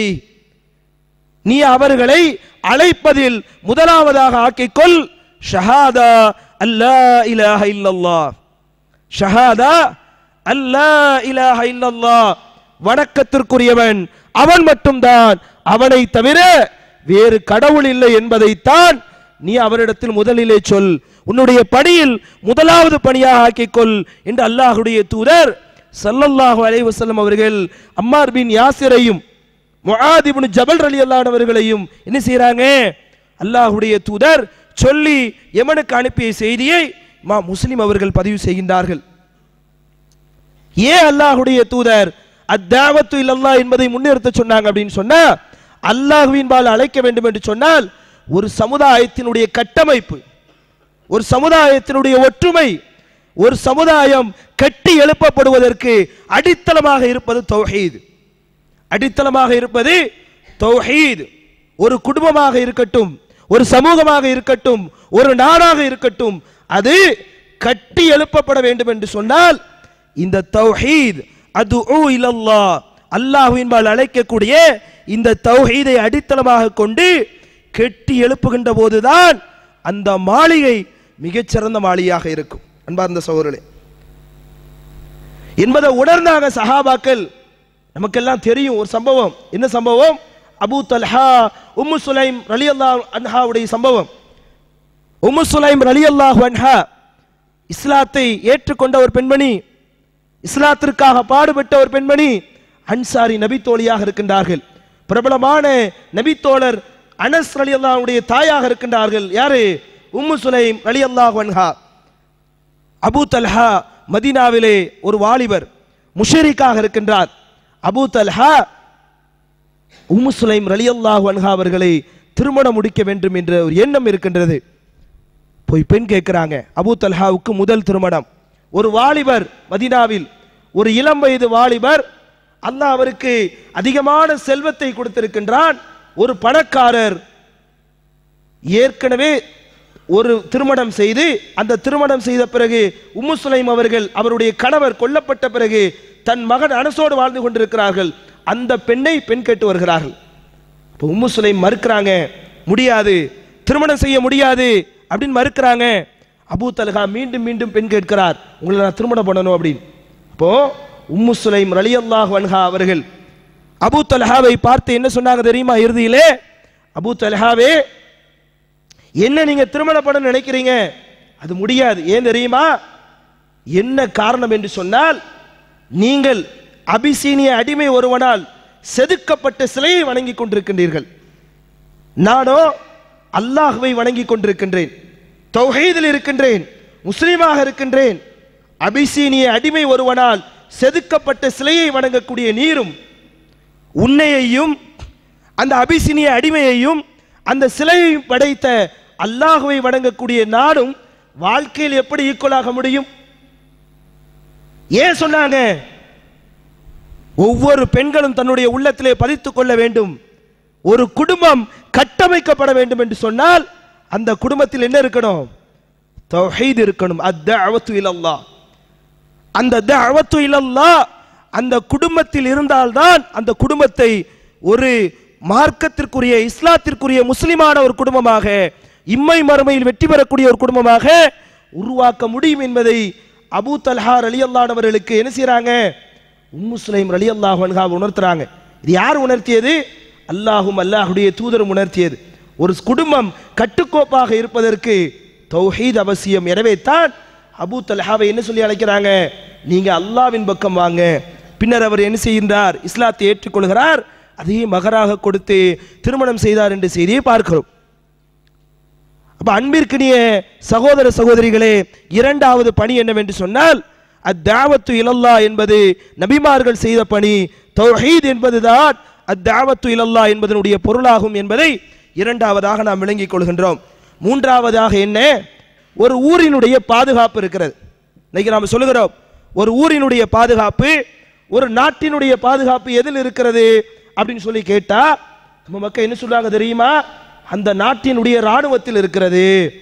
நீ அவர்களை அழைப்பதில் முதலாவதாக ஆக்கிக்கொள் ஷஹாதா அல்லா இலாஹ இல்லல்லாஹ் ஷஹாதா அல்லா இலாஹ இல்லல்லாஹ் வணக்கத்திற்குரியவன் அவன் மட்டும்தான் அவனை தவிர வேறு கடவுள் இல்லை என்பதைத்தான் நீ அவரிடத்தில் முதலிலே சொல் உன்னுடைய பணியில் முதலாவது பணியாக ஆக்கிக்கொள் என்று அல்லாஹுடைய தூதர் ஸல்லல்லாஹு அலைஹி வஸல்லம் அவர்கள் அம்மார் பின் யாசிரையும் முஆத் இப்னு ஜபல் ரலியல்லாஹு அவர்களையும் என்ன செய்றாங்க அல்லாஹ்வுடைய தூதர் சொல்லி எமனுக்கு அனுப்பிய செய்தியை மா முஸ்லிம் அவர்கள் பதிவு செய்கின்றார்கள் ஏன் அல்லாஹ்வுடைய தூதர் அத்தாவத்து இல்லல்லா என்பதை முன்னிறுத்த சொன்னாங்க அப்படின்னு சொன்னா அல்லாஹ்வின் பால் அழைக்க வேண்டும் என்று சொன்னால் ஒரு சமுதாயத்தினுடைய கட்டமைப்பு ஒரு சமுதாயத்தினுடைய ஒற்றுமை ஒரு சமுதாயம் கட்டி எழுப்பப்படுவதற்கு அடித்தளமாக இருப்பது தௌஹீத் அடித்தளமாக இருப்பது தௌஹீத் ஒரு குடும்பமாக இருக்கட்டும் ஒரு சமூகமாக இருக்கட்டும் ஒரு நாடாக இருக்கட்டும் அது கட்டி எழுப்பப்பட வேண்டும் என்று சொன்னால் இந்த தௌஹீத் அது இலல்லா அல்லாஹ்வின்பால் அழைக்கக்கூடிய இந்த தௌஹீதை அடித்தளமாக கொண்டு கெட்டி எழுப்புகின்ற போதுதான் அந்த மாளிகை மிகச்சிறந்த மாளிகையாக இருக்கும் அன்பார்ந்த சகோதரர்களே என்பதை உணர்ந்தாங்க சஹாபாக்கள் நமக்கெல்லாம் தெரியும் ஒரு சம்பவம் என்ன சம்பவம் அபூ தல்ஹா உம்மு சுலைம் ரலியல்லா அன்ஹாவுடைய சம்பவம் உம்மு சுலைம் ரலியல்லாஹு அன்ஹா இஸ்லாத்தை ஏற்றுக்கொண்ட ஒரு பெண்மணி இஸ்லாத்திற்காக பாடுபட்ட ஒரு பெண்மணி அன்சாரி நபித்தோழியாக இருக்கின்றார்கள் பிரபலமான நபித்தோழர் அனஸ் ரலியல்லாஹுடைய தாயாக இருக்கின்றார்கள் யாரு உம்மு சுலைம் ரலியல்லாஹு அன்ஹா அபூ தல்ஹா மதீனாவிலே ஒரு வாலிபர் முஷரிக்காக இருக்கின்றார் அபூ தல்ஹா உம்மு சுலைம் ரலியல்லாஹு அன்ஹா அவர்களை திருமணம் முடிக்க வேண்டும் என்ற ஒரு எண்ணம் இருக்கின்றது போய் பெண் கேட்கிறாங்க அபூ தல்ஹாவுக்கு முதல் திருமணம் ஒரு வாலிபர் மதீனாவில் ஒரு இளம் வயது வாலிபர் அல்லாஹ் அவருக்கு அதிகமான செல்வத்தை கொடுத்திருக்கின்றான் ஒரு பணக்காரர் ஏற்கனவே ஒரு திருமணம் செய்து அந்த திருமணம் செய்த பிறகு உம்மு சுலைம் அவர்கள் அவருடைய கணவர் கொல்லப்பட்ட பிறகு தன் மகன் அனசோடு வாழ்ந்து கொண்டிருக்கிறார்கள் அந்த பெண்ணை பெண் கேட்டு வருகிறார்கள் இப்போ உம்மு சுலைம் மறுக்கிறாங்க முடியாது திருமணம் செய்ய முடியாது அப்படின்னு மறுக்கிறாங்க அபூ தல்ஹா மீண்டும் மீண்டும் பெண் கேட்கிறார் உங்களை நான் திருமணம் பண்ணணும் அப்படின்னு அப்போ உம்மு சுலைம் ரலியல்லாஹு அன்ஹா அவர்கள் அபூ தல்ஹாவை பார்த்து என்ன சொன்னாங்க தெரியுமா இறுதியிலே அபூ தல்ஹாவே என்ன நீங்க திருமணம் பண்ண நினைக்கிறீங்க அது முடியாது ஏன் தெரியுமா என்ன காரணம் என்று சொன்னால் நீங்கள் அபிசீனிய அடிமை ஒருவனால் செதுக்கப்பட்ட சிலையை வணங்கி கொண்டிருக்கின்றீர்கள் நானோ அல்லாஹ்வை வணங்கி கொண்டிருக்கின்றேன் தௌஹீதில் இருக்கின்றேன் முஸ்லீமாக இருக்கின்றேன் அபிசீனிய அடிமை ஒருவனால் செதுக்கப்பட்ட சிலையை வணங்கக்கூடிய நீரும் உன்னையையும் அந்த அபிசினிய அடிமையையும் அந்த சிலையை படைத்த அல்லாஹுவை வணங்கக்கூடிய நாடும் வாழ்க்கையில் எப்படி ஈக்குவலாக முடியும் ஏன் சொன்னாங்க ஒவ்வொரு பெண்களும் தன்னுடைய உள்ளத்திலே பதித்துக் கொள்ள வேண்டும் ஒரு குடும்பம் கட்டமைக்கப்பட வேண்டும் என்று சொன்னால் அந்த குடும்பத்தில் என்ன இருக்கணும் தௌஹீத் இருக்கணும் அத்தஅவத்து இலல்லாஹ் அந்த தஅவத்து இலல்லாஹ் அந்த குடும்பத்தில் இருந்தால்தான் அந்த குடும்பத்தை ஒரு மார்க்கத்திற்குரிய இஸ்லாத்திற்குரிய முஸ்லிமான ஒரு குடும்பமாக இம்மை மறுமையில் வெற்றி பெறக்கூடிய ஒரு குடும்பமாக உருவாக்க முடியும் என்பதை அபூ தல்ஹா ரலி அவர்களுக்கு என்ன செய்றாங்க உம்மு சுலைம் ரலி அல்லாஹ் உணர்த்துறாங்க இது யார் உணர்த்தியது அல்லாஹும் அல்லாஹுடைய தூதரும் உணர்த்தியது ஒரு குடும்பம் கட்டுக்கோப்பாக இருப்பதற்கு தௌஹீத் அவசியம் எனவே தான் அபூ தல்ஹாவை என்ன சொல்லி அழைக்கிறாங்க நீங்க அல்லாவின் பக்கம் வாங்க பின்னர் அவர் என்ன செய்கின்றார் இஸ்லாத்தை ஏற்றுக்கொள்கிறார் அதையே மகராக கொடுத்து திருமணம் செய்தார் என்ற செய்தியை பார்க்கிறோம் அப்ப அன்பிற்கினிய சகோதர சகோதரிகளே இரண்டாவது பணி என்னவென்று சொன்னால் அத்தாவத்து இலல்லா என்பது நபிமார்கள் செய்த பணி தௌஹீத் என்பதுதான் அத்தாவத்து இலல்லா என்பதனுடைய பொருளாகும் என்பதை இரண்டாவதாக நாம் விளங்கிக் கொள்கின்றோம் மூன்றாவதாக என்ன ஒரு ஊரினுடைய பாதுகாப்பு இருக்கிறது இன்னைக்கு நாம் சொல்லுகிறோம் ஒரு ஊரினுடைய பாதுகாப்பு ஒரு நாட்டினுடைய பாதுகாப்பு எதில் இருக்கிறது அப்படின்னு சொல்லி கேட்டா நம்ம மக்கள் என்ன சொல்றாங்க தெரியுமா அந்த நாட்டினுடைய இராணுவத்தில் இருக்கிறது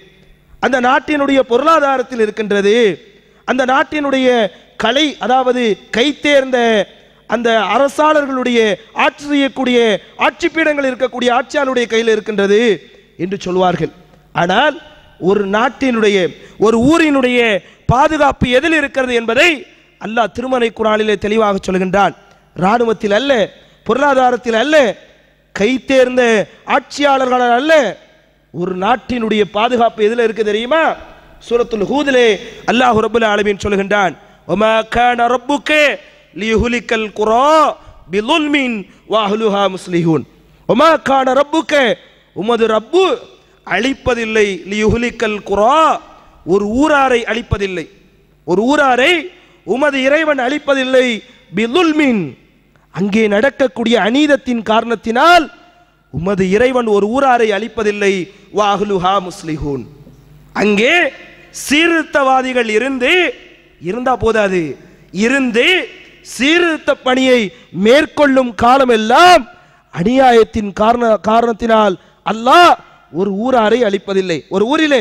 அந்த நாட்டினுடைய பொருளாதாரத்தில் இருக்கின்றது அந்த நாட்டினுடைய கலை அதாவது கைத்தேர்ந்த அந்த அரசாளர்களுடைய ஆட்சி செய்யக்கூடிய ஆட்சி பீடங்கள் இருக்கக்கூடிய ஆட்சியாளருடைய கையில் இருக்கின்றது என்று சொல்வார்கள் ஆனால் ஒரு நாட்டினுடைய ஒரு ஊரினுடைய பாதுகாப்பு எதில் இருக்கிறது என்பதை அல்லாஹ் திருமறை குரானிலே தெளிவாக சொல்கின்றான் இராணுவத்தில் அல்ல பொருளாதாரத்தில் அல்ல கைத்தேர்ந்த ஆட்சியாளர்களால் அல்ல ஒரு நாட்டினுடைய பாதுகாப்பு எதில் இருக்கு தெரியுமா சூரத்துல் ஹூதிலே அல்லாஹ் ரப்புல் ஆலமீன் சொல்கின்றான் ஒமா கான ரப்புக்கே லியுஹ்லிக்கல் குரா பிலுல்மின் வாஹ்லுஹா முஸ்லிஹூன் ஒமா கான ரப்புக்கே உமது ரப்பு அழிப்பதில்லை லியுஹ்லிக்கல் குரா ஒரு ஊராரை அழிப்பதில்லை ஒரு ஊராரை உமது இறைவன் அழிப்பதில்லை பிலுல்மின் அங்கே நடக்கக்கூடிய அநீதத்தின் காரணத்தினால் உமது இறைவன் ஒரு ஊராரை அழிப்பதில்லை வாஹ்லுஹா முஸ்லிஹூன் அங்கே சீர்திருத்தவாதிகள் இருந்து இருந்தா போதாது இருந்து சீர்திருத்த பணியை மேற்கொள்ளும் காலமெல்லாம் அநியாயத்தின் காரண காரணத்தினால் அல்லாஹ் ஒரு ஊராரை அழிப்பதில்லை ஒரு ஊரிலே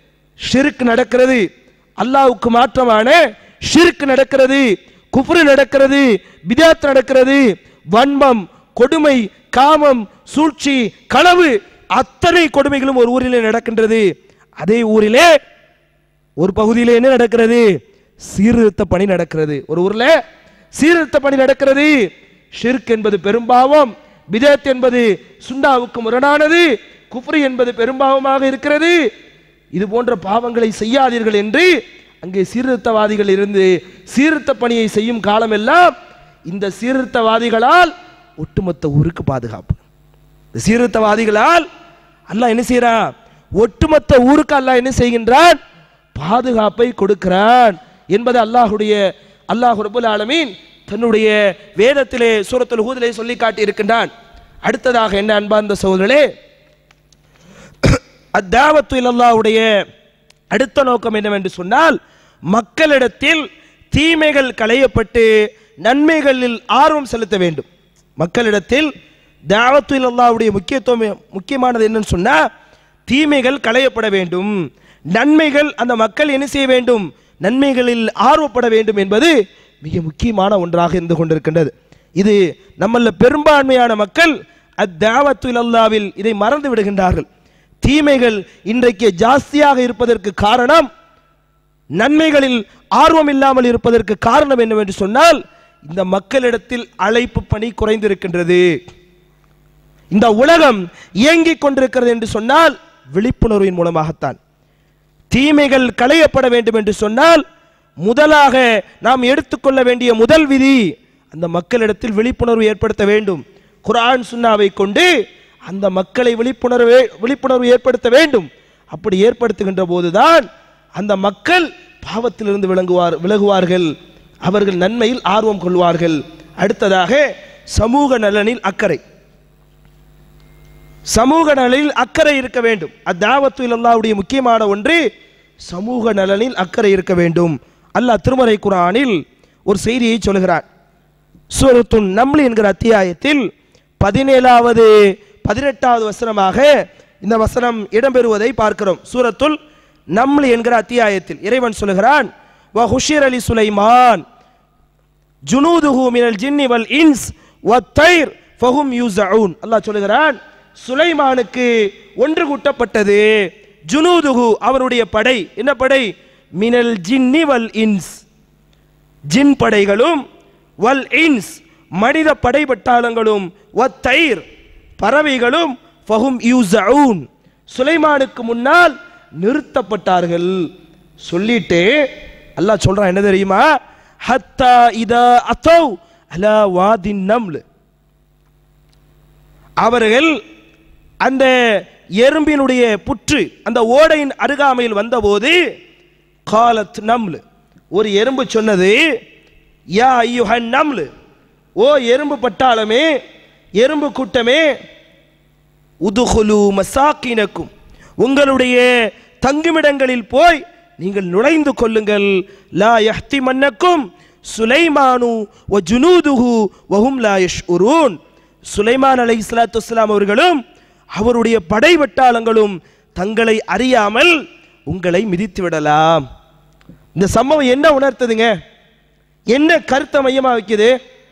ஷிர்க் நடக்கிறது அல்லாஹ்வுக்கு மாற்றமான ஷிர்க் நடக்கிறது குஃப்ரு நடக்கிறது பிதாத் நடக்கிறது வன்மம் கொடுமை காமம் சூழ்ச்சி களவு அத்தனை கொடுமைகளும் ஒரு ஊரிலே நடக்கின்றது அதே ஊரிலே ஒரு பகுதியிலே என்ன நடக்கிறது சீர்திருத்த பணி நடக்கிறது ஒரு ஊர்ல சீர்திருத்த பணி நடக்கிறது ஷிர்க் என்பது பெரும்பாவம் பிதத் என்பது சுண்டாவுக்கு முரணானது குஃப்ரி என்பது பெரும்பாவமாக இருக்கிறது இது போன்ற பாவங்களை செய்யாதீர்கள் என்று அங்கே சீர்திருத்தவாதிகள் இருந்து சீர்திருத்த பணியை செய்யும் காலமெல்லாம் இந்த சீர்திருத்தவாதிகளால் ஒட்டுமொத்த ஊருக்கு பாதுகாப்பு இந்த சீர்திருத்தவாதிகளால் அல்லாஹ் என்ன செய்யறான் ஒட்டுமொத்த ஊருக்கு அல்லாஹ் என்ன செய்கின்றான் பாதுகாப்பை கொடுக்கிறான் என்பது அல்லாஹுடைய அல்லாஹ் ரபுல் ஆலமீன் தன்னுடைய வேதத்திலே சூரத்துல் ஹூதிலே சொல்லி காட்டி இருக்கின்றான் அடுத்ததாக என்ன அன்பார்ந்த சகோதரர்களே அத்தாவத்து இலல்லாவுடைய அடுத்த நோக்கம் என்னவென்று சொன்னால் மக்களிடத்தில் தீமைகள் களையப்பட்டு நன்மைகளில் ஆர்வம் செலுத்த வேண்டும் மக்களிடத்தில் தாவத்து இலல்லாவுடைய முக்கியத்துவம் முக்கியமானது என்னன்னு சொன்னா தீமைகள் களையப்பட வேண்டும் நன்மைகள் அந்த மக்கள் என்ன செய்ய வேண்டும் நன்மைகளில் ஆர்வப்பட வேண்டும் என்பது மிக முக்கியமான ஒன்றாக இருந்து கொண்டிருக்கின்றது இது நம்மள பெரும்பான்மையான மக்கள் அத்தாவத்து இலல்லாவில் இதை மறந்து விடுகின்றார்கள் தீமைகள் இன்றைக்கு ஜாஸ்தியாக இருப்பதற்கு காரணம் நன்மைகளில் ஆர்வம் இல்லாமல் இருப்பதற்கு காரணம் என்னவென்று சொன்னால் இந்த மக்களிடத்தில் அழைப்பு பணி குறைந்திருக்கின்றது இந்த உலகம் இயங்கிக் கொண்டிருக்கிறது என்று சொன்னால் விழிப்புணர்வின் மூலமாகத்தான் தீமைகள் களையப்பட வேண்டும் என்று சொன்னால் முதலாக நாம் எடுத்துக்கொள்ள வேண்டிய முதல் விதி அந்த மக்களிடத்தில் விழிப்புணர்வு ஏற்படுத்த வேண்டும் குர்ஆன் சுன்னாவை கொண்டு அந்த மக்களை விழிப்புணர்வு விழிப்புணர்வு ஏற்படுத்த வேண்டும் அப்படி ஏற்படுத்துகின்ற போதுதான் அந்த மக்கள் பாவத்திலிருந்து விளங்குவார் விலகுவார்கள் அவர்கள் நன்மையில் ஆர்வம் கொள்வார்கள் அடுத்ததாக சமூக நலனில் அக்கறை சமூக நலனில் அக்கறை இருக்க வேண்டும் அத்தாவத்து இலல்லாவுடைய முக்கியமான ஒன்று சமூக நலனில் அக்கறை இருக்க வேண்டும் அல்லாஹ் திருமறை குரானில் ஒரு செய்தியை சொல்கிறார் சூரத்துன் நம்லி என்கிற அத்தியாயத்தில் பதினேழாவது பதினெட்டாவது வசனமாக இந்த வசனம் இடம்பெறுவதை பார்க்கிறோம் சூரத்துல் நம்லி என்கிற அத்தியாயத்தில் இறைவன் சொல்கிறான் வ ஹுஷிர் அலி சுலைமான் ஜுனூதுஹு மினல் ஜின்னி வல் இன்ஸ் வத்தைர் ஃபஹும் யூஸஊன் அல்லாஹ் சொல்லுகிறான் சுலைமானுக்கு ஒன்று கூட்டப்பட்டது ஜுனூதுஹு அவருடைய படை என்ன படை மினல் ஜின்னி வல் இன்ஸ் ஜின் படைகளும் வல் இன்ஸ் மனித படை பட்டாளங்களும் வத்தைர் பறவைகளும் ஃபஹும் யூசவுன் சுலைமானுக்கு முன்னால் நிறுத்தப்பட்டார்கள் சொல்லிட்டு அல்லாஹ் சொல்றான் என்ன தெரியுமா ஹத்தா இதா அத்தௌ அலா வாதின் நம்லு அவர்கள் அந்த எறும்பினுடைய புற்று அந்த ஓடையின் அருகாமையில் வந்தபோது காலத் நம்லு ஒரு எறும்பு சொன்னது யா ஐயுஹன் நம்லு ஓ எறும்பு பட்டாளமே எறும்பு கூட்டமே உதுகுலு மசாக்கினக்கும் உங்களுடைய தங்குமிடங்களில் போய் நீங்கள் நுழைந்து கொள்ளுங்கள் லா யஹ்தி மன்னக்கும் சுலைமானு வ ஜுனூதுஹு வஹும் லா யஷ்உரூன் சுலைமான் அலை இஸ்லாத்து வஸ்ஸலாம் அவர்களும் அவருடைய படை வட்டாளங்களும் தங்களை அறியாமல் உங்களை மிதித்து விடலாம் இந்த சம்பவம் என்ன உணர்த்துதுங்க என்ன கருத்தை மையமா வைக்குது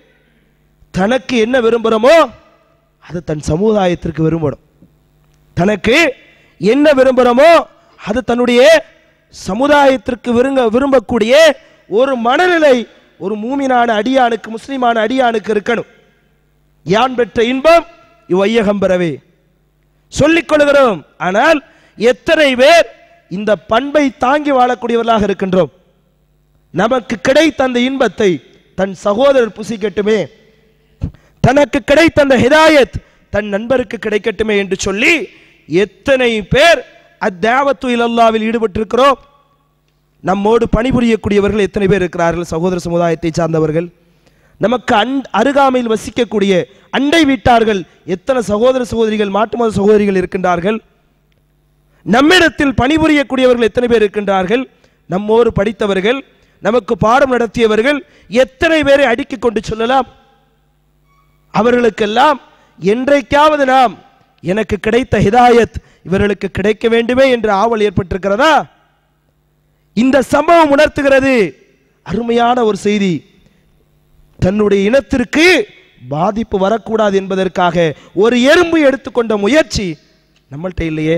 தனக்கு என்ன விரும்புகிறோமோ அது தன் சமுதாயத்திற்கு விரும்பணும் தனக்கு என்ன விரும்புகிறோமோ அது தன்னுடைய சமுதாயத்திற்கு விரும்ப விரும்பக்கூடிய ஒரு மனநிலை ஒரு மூமினான அடியானுக்கு முஸ்லிமான அடியானுக்கு இருக்கணும் யான் பெற்ற இன்பம் இவ்வையகம் பெறவே சொல்லிக் கொள்கிறோம் ஆனால் எத்தனை பேர் இந்த பண்பை தாங்கி வாழக்கூடியவர்களாக இருக்கின்றோம் நமக்கு கிடைத்த அந்த இன்பத்தை தன் சகோதரர் புசிக்கட்டுமே தனக்கு கிடைத்த அந்த ஹிதாயத் தன் நண்பருக்கு கிடைக்கட்டுமே என்று சொல்லி எத்தனை பேர் அத்தாவத்து இலல்லாவில் ஈடுபட்டிருக்கிறோம் நம்மோடு பணிபுரியக்கூடியவர்கள் எத்தனை பேர் இருக்கிறார்கள் சகோதர சமுதாயத்தை சார்ந்தவர்கள் நமக்கு அன் அருகாமையில் வசிக்கக்கூடிய அண்டை வீட்டார்கள் எத்தனை சகோதர சகோதரிகள் மாட்டு மத சகோதரிகள் இருக்கின்றார்கள் நம்மிடத்தில் பணிபுரியக்கூடியவர்கள் எத்தனை பேர் இருக்கின்றார்கள் நம்மோடு படித்தவர்கள் நமக்கு பாடம் நடத்தியவர்கள் எத்தனை பேரை அடுக்கிக் கொண்டு சொல்லலாம் அவர்களுக்கெல்லாம் என்றைக்காவது நாம் எனக்கு கிடைத்த ஹிதாயத் இவர்களுக்கு கிடைக்க வேண்டுமே என்ற ஆவல் ஏற்பட்டிருக்கிறதா இந்த சம்பவம் உணர்த்துகிறது அருமையான ஒரு செய்தி தன்னுடைய இனத்திற்கு பாதிப்பு வரக்கூடாது என்பதற்காக ஒரு எறும்பு எடுத்துக்கொண்ட முயற்சி நம்மள்ட்ட இல்லையே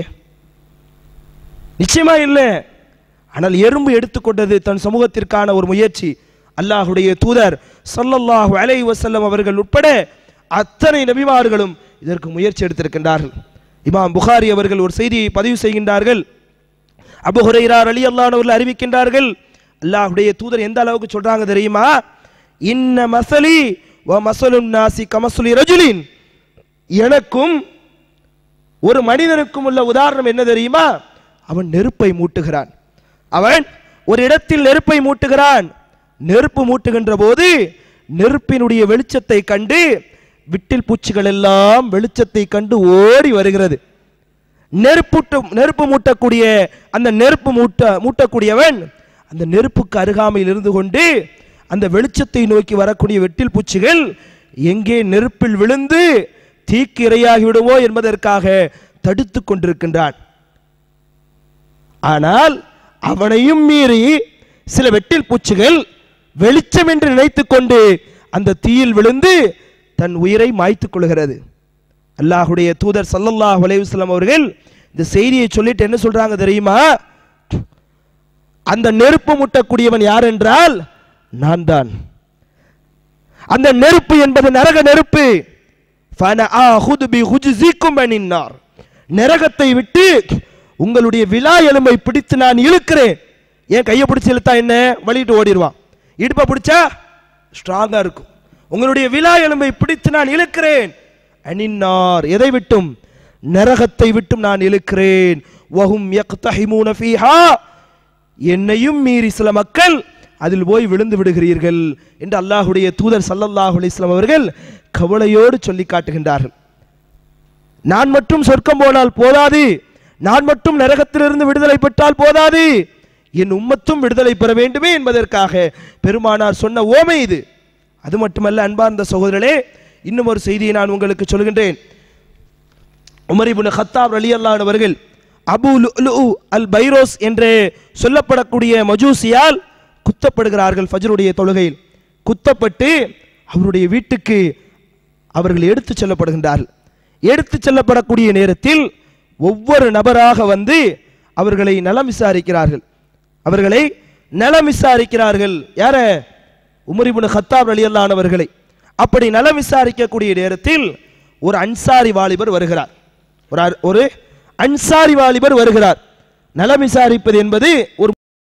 நிச்சயமா இல்லை ஆனால் எறும்பு எடுத்துக்கொண்டது தன் சமூகத்திற்கான ஒரு முயற்சி அல்லாஹுடைய தூதர் ஸல்லல்லாஹு அலைஹி வஸல்லம் அவர்கள் உட்பட அத்தனை நபிமார்களும் இதற்கு முயற்சி எடுத்திருக்கின்றார்கள் இமாம் புகாரி அவர்கள் ஒரு செய்தியை பதிவு செய்கின்றார்கள் அபு ஹுரைரா அலி அவர்கள் அறிவிக்கின்றார்கள் அல்லாஹ்வுடைய தூதர் எந்த அளவுக்கு சொல்றாங்க தெரியுமா இன்ன மசலி வ மசலுன் நாசி கமசுலி ரஜுலின் எனக்கும் ஒரு மனிதனுக்கும் உள்ள உதாரணம் என்ன தெரியுமா அவன் நெருப்பை மூட்டுகிறான் அவன் ஒரு இடத்தில் நெருப்பை மூட்டுகிறான் நெருப்பு மூட்டுகின்ற போது நெருப்பினுடைய வெளிச்சத்தை கண்டு விட்டில் பூச்சிகள் எல்லாம் வெளிச்சத்தை கண்டு ஓடி வருகிறது நெருப்புட்டு நெருப்பு மூட்டக்கூடிய அந்த நெருப்பு மூட்ட மூட்டக்கூடியவன் அந்த நெருப்புக்கு அருகாமையில் இருந்து கொண்டு அந்த வெளிச்சத்தை நோக்கி வரக்கூடிய வெட்டில் பூச்சிகள் எங்கே நெருப்பில் விழுந்து தீக்கு இரையாகி விடுவோ என்பதற்காக தடுத்து கொண்டிருக்கின்றான் ஆனால் அவனையும் மீறி சில வெட்டில் பூச்சிகள் வெளிச்சம் என்று நினைத்துக் கொண்டு அந்த தீயில் விழுந்து தன் உயிரை மாய்த்துக் கொள்கிறது அல்லாஹுடைய தூதர் ஸல்லல்லாஹு அலைஹி வஸல்லம் அவர்கள் இந்த செய்தியை சொல்லிட்டு என்ன சொல்றாங்க தெரியுமா அந்த நெருப்பு முட்டக்கூடியவன் யார் என்றால் நான் தான் அந்த நெருப்பு என்பது நரக நெருப்பு ஃபனஆஹுது பிஹுஜ்ஸிக்கும் அனின்னார் நரகத்தை விட்டு உங்களுடைய விலா எலும்பை பிடித்து நான் இழுக்கிறேன் ஏன் கையை பிடிச்சு இழுத்தா என்ன வலிட்டு ஓடிடுவான் இடுப்பை பிடிச்சா ஸ்ட்ராங்கா இருக்கும் உங்களுடைய விலா எலும்பை பிடித்து நான் இழுக்கிறேன் அனின்னார் எதை விட்டும் நரகத்தை விட்டும் நான் இழுக்கிறேன் வஹும் யக்தஹிமூன ஃபீஹா என்னையும் மீறி சில மக்கள் அதில் போய் விழுந்து விடுகிறீர்கள் என்று அல்லாஹுடைய தூதர் ஸல்லல்லாஹு அலைஹி வஸல்லம் அவர்கள் கவலையோடு சொல்லி காட்டுகின்றார்கள் நான் மட்டும் சொர்க்கம் போனால் போதாது நான் மட்டும் நரகத்திலிருந்து விடுதலை பெற்றால் போதாது என் உம்மத்தும் விடுதலை பெற வேண்டுமே என்பதற்காக பெருமானார் சொன்ன ஓமை இது அது மட்டுமல்ல அன்பார்ந்த சகோதரர்களே இன்னும் ஒரு செய்தியை நான் உங்களுக்கு சொல்கின்றேன் உமர் இப்னு கத்தாப் ரலியல்லாஹு அவர்கள் அபு லுஅ்லுஉ அல் பைரோஸ் என்று சொல்லப்படக்கூடிய மஜூசியால் குத்தப்படுகிறார்கள் ஃபஜ்ருடைய தொழுகையில் குத்தப்பட்டு அவருடைய வீட்டுக்கு அவர்கள் எடுத்துச் செல்லப்படுகின்றார்கள் எடுத்துச் செல்லப்படக்கூடிய நேரத்தில் ஒவ்வொரு நபராக வந்து அவர்களை நலம் விசாரிக்கிறார்கள் அவர்களை நலம் விசாரிக்கிறார்கள் யார உமரிபுன் ஹத்தாப் அலியல்லானவர்களை அப்படி நலம் விசாரிக்கக்கூடிய நேரத்தில் ஒரு அன்சாரி வாலிபர் வருகிறார் ஒரு அர்- ஒரு அன்சாரி வாலிபர் வருகிறார் நலம் விசாரிப்பது என்பது ஒரு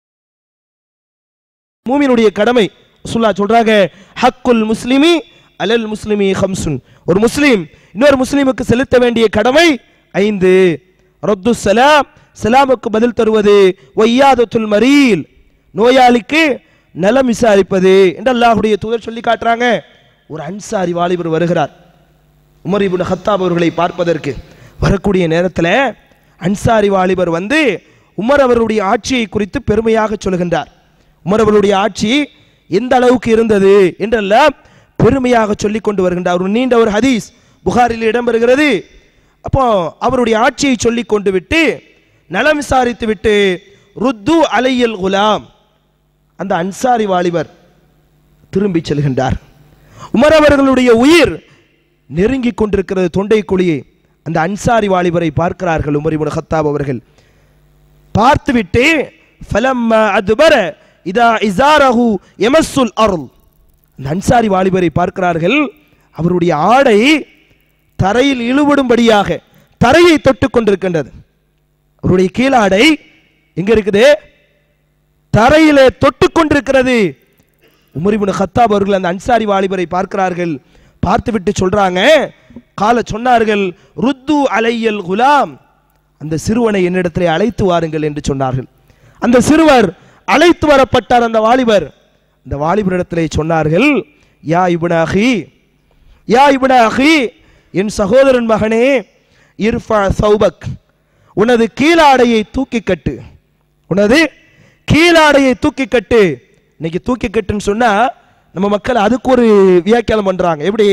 மூமினுடைய கடமை சுல்லா சொல்றாங்க ஹக்குல் முஸ்லிமி அலல் முஸ்லிமி ஹம்சுன் ஒரு முஸ்லீம் இன்னொரு முஸ்லீமுக்கு செலுத்த வேண்டிய கடமை ஐந்து ரத்து சலாம் சலாமுக்கு பதில் தருவது ஒய்யாதத்துல் மரீல் நோயாளிக்கு நலம் விசாரிப்பது என்று அல்லாஹ்வுடைய தூதர் சொல்லி காட்டுறாங்க ஒரு அன்சாரி வாலிபர் வருகிறார் உமர் இப்னு ஹத்தாப் அவர்களை பார்ப்பதற்கு வரக்கூடிய நேரத்தில் அன்சாரி வாலிபர் வந்து உமர் அவருடைய ஆட்சியை குறித்து பெருமையாக சொல்கின்றார் உமர் அவருடைய ஆட்சி எந்த அளவுக்கு இருந்தது என்றெல்லாம் பெருமையாக சொல்லிக் கொண்டு வருகின்றார் ஒரு நீண்ட ஒரு ஹதீஸ் புகாரில் இடம்பெறுகிறது அப்போ அவருடைய ஆட்சியை சொல்லிக் கொண்டு விட்டு நலம் விசாரித்து விட்டு ருத்து அலையல் குலாம் அந்த அன்சாரி வாலிபர் திரும்பி செல்கின்றார் உமர் அவர்களுடைய உயிர் நெருங்கிக் கொண்டிருக்கிறது தொண்டை குழியை அந்த அன்சாரி வாலிபரை பார்க்கிறார்கள் உமர் இப்னு கத்தாப் அவர்கள் பார்த்துவிட்டு ஃபலம்ம அதுபர இதா இசாரஹு எமஸ்ஸுல் அருள் அந்த அன்சாரி வாலிபரை பார்க்கிறார்கள் அவருடைய ஆடை தரையில் இழுபடும்படியாக தரையை தொட்டுக் கொண்டிருக்கின்றது அவருடைய கீழாடை எங்க இருக்குது தரையிலே தொட்டுக் கொண்டிருக்கிறது உமரிபுன் ஹத்தாப் அவர்கள் அந்த அன்சாரி வாலிபரை பார்க்கிறார்கள் பார்த்துவிட்டு சொல்றாங்க கால சொன்னார்கள் ருத்து அலையல் குலாம் அந்த சிறுவனை என்னிடத்திலே அழைத்து வாருங்கள் என்று சொன்னார்கள் அந்த சிறுவர் அழைத்து வரப்பட்டார் அந்த வாலிபர் அந்த வாலிபரிடத்திலே சொன்னார்கள் யா இப்ன அஹி யா இப்ன அஹி என் சகோதரன் மகனே இர்ஃபா சௌபக் உனது கீழாடையை தூக்கி கட்டு உனது கீழாடையை தூக்கி கட்டு இன்னைக்கு தூக்கி கட்டுன்னு சொன்னா நம்ம மக்கள் அதுக்கு ஒரு வியாக்கியானம் பண்றாங்க எப்படி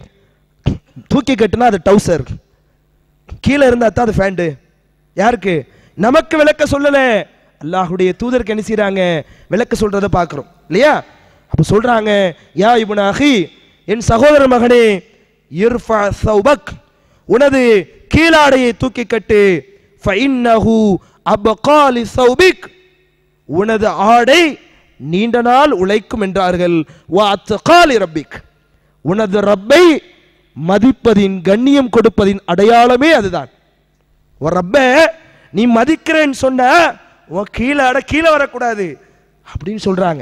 தூக்கி கட்டுனா அது டவுசர் கீழே இருந்தா தான் அது ஃபேண்டு யாருக்கு நமக்கு விளக்க சொல்லல அல்லாஹ்வுடைய தூதருக்கு என்ன செய்றாங்க விளக்க சொல்றத பார்க்குறோம் இல்லையா அப்ப சொல்றாங்க யா இப்னு அஹி என் சகோதர மகனே இர்ஃபா சௌபக் உனது கீழாடையை தூக்கி கட்டு ஃபைன்னஹு அபகாலி சௌபிக் உனது ஆடை நீண்ட நாள் உழைக்கும் என்றார்கள் வா அத்காலி ரப்பிக் உனது ரப்பை மதிப்பதின் கண்ணியம் கொடுப்பதின் அடையாளமே அதுதான் உன் ரப்ப நீ மதிக்கிறேன்னு சொன்ன உன் கீழே அட கீழே வரக்கூடாது அப்படின்னு சொல்றாங்க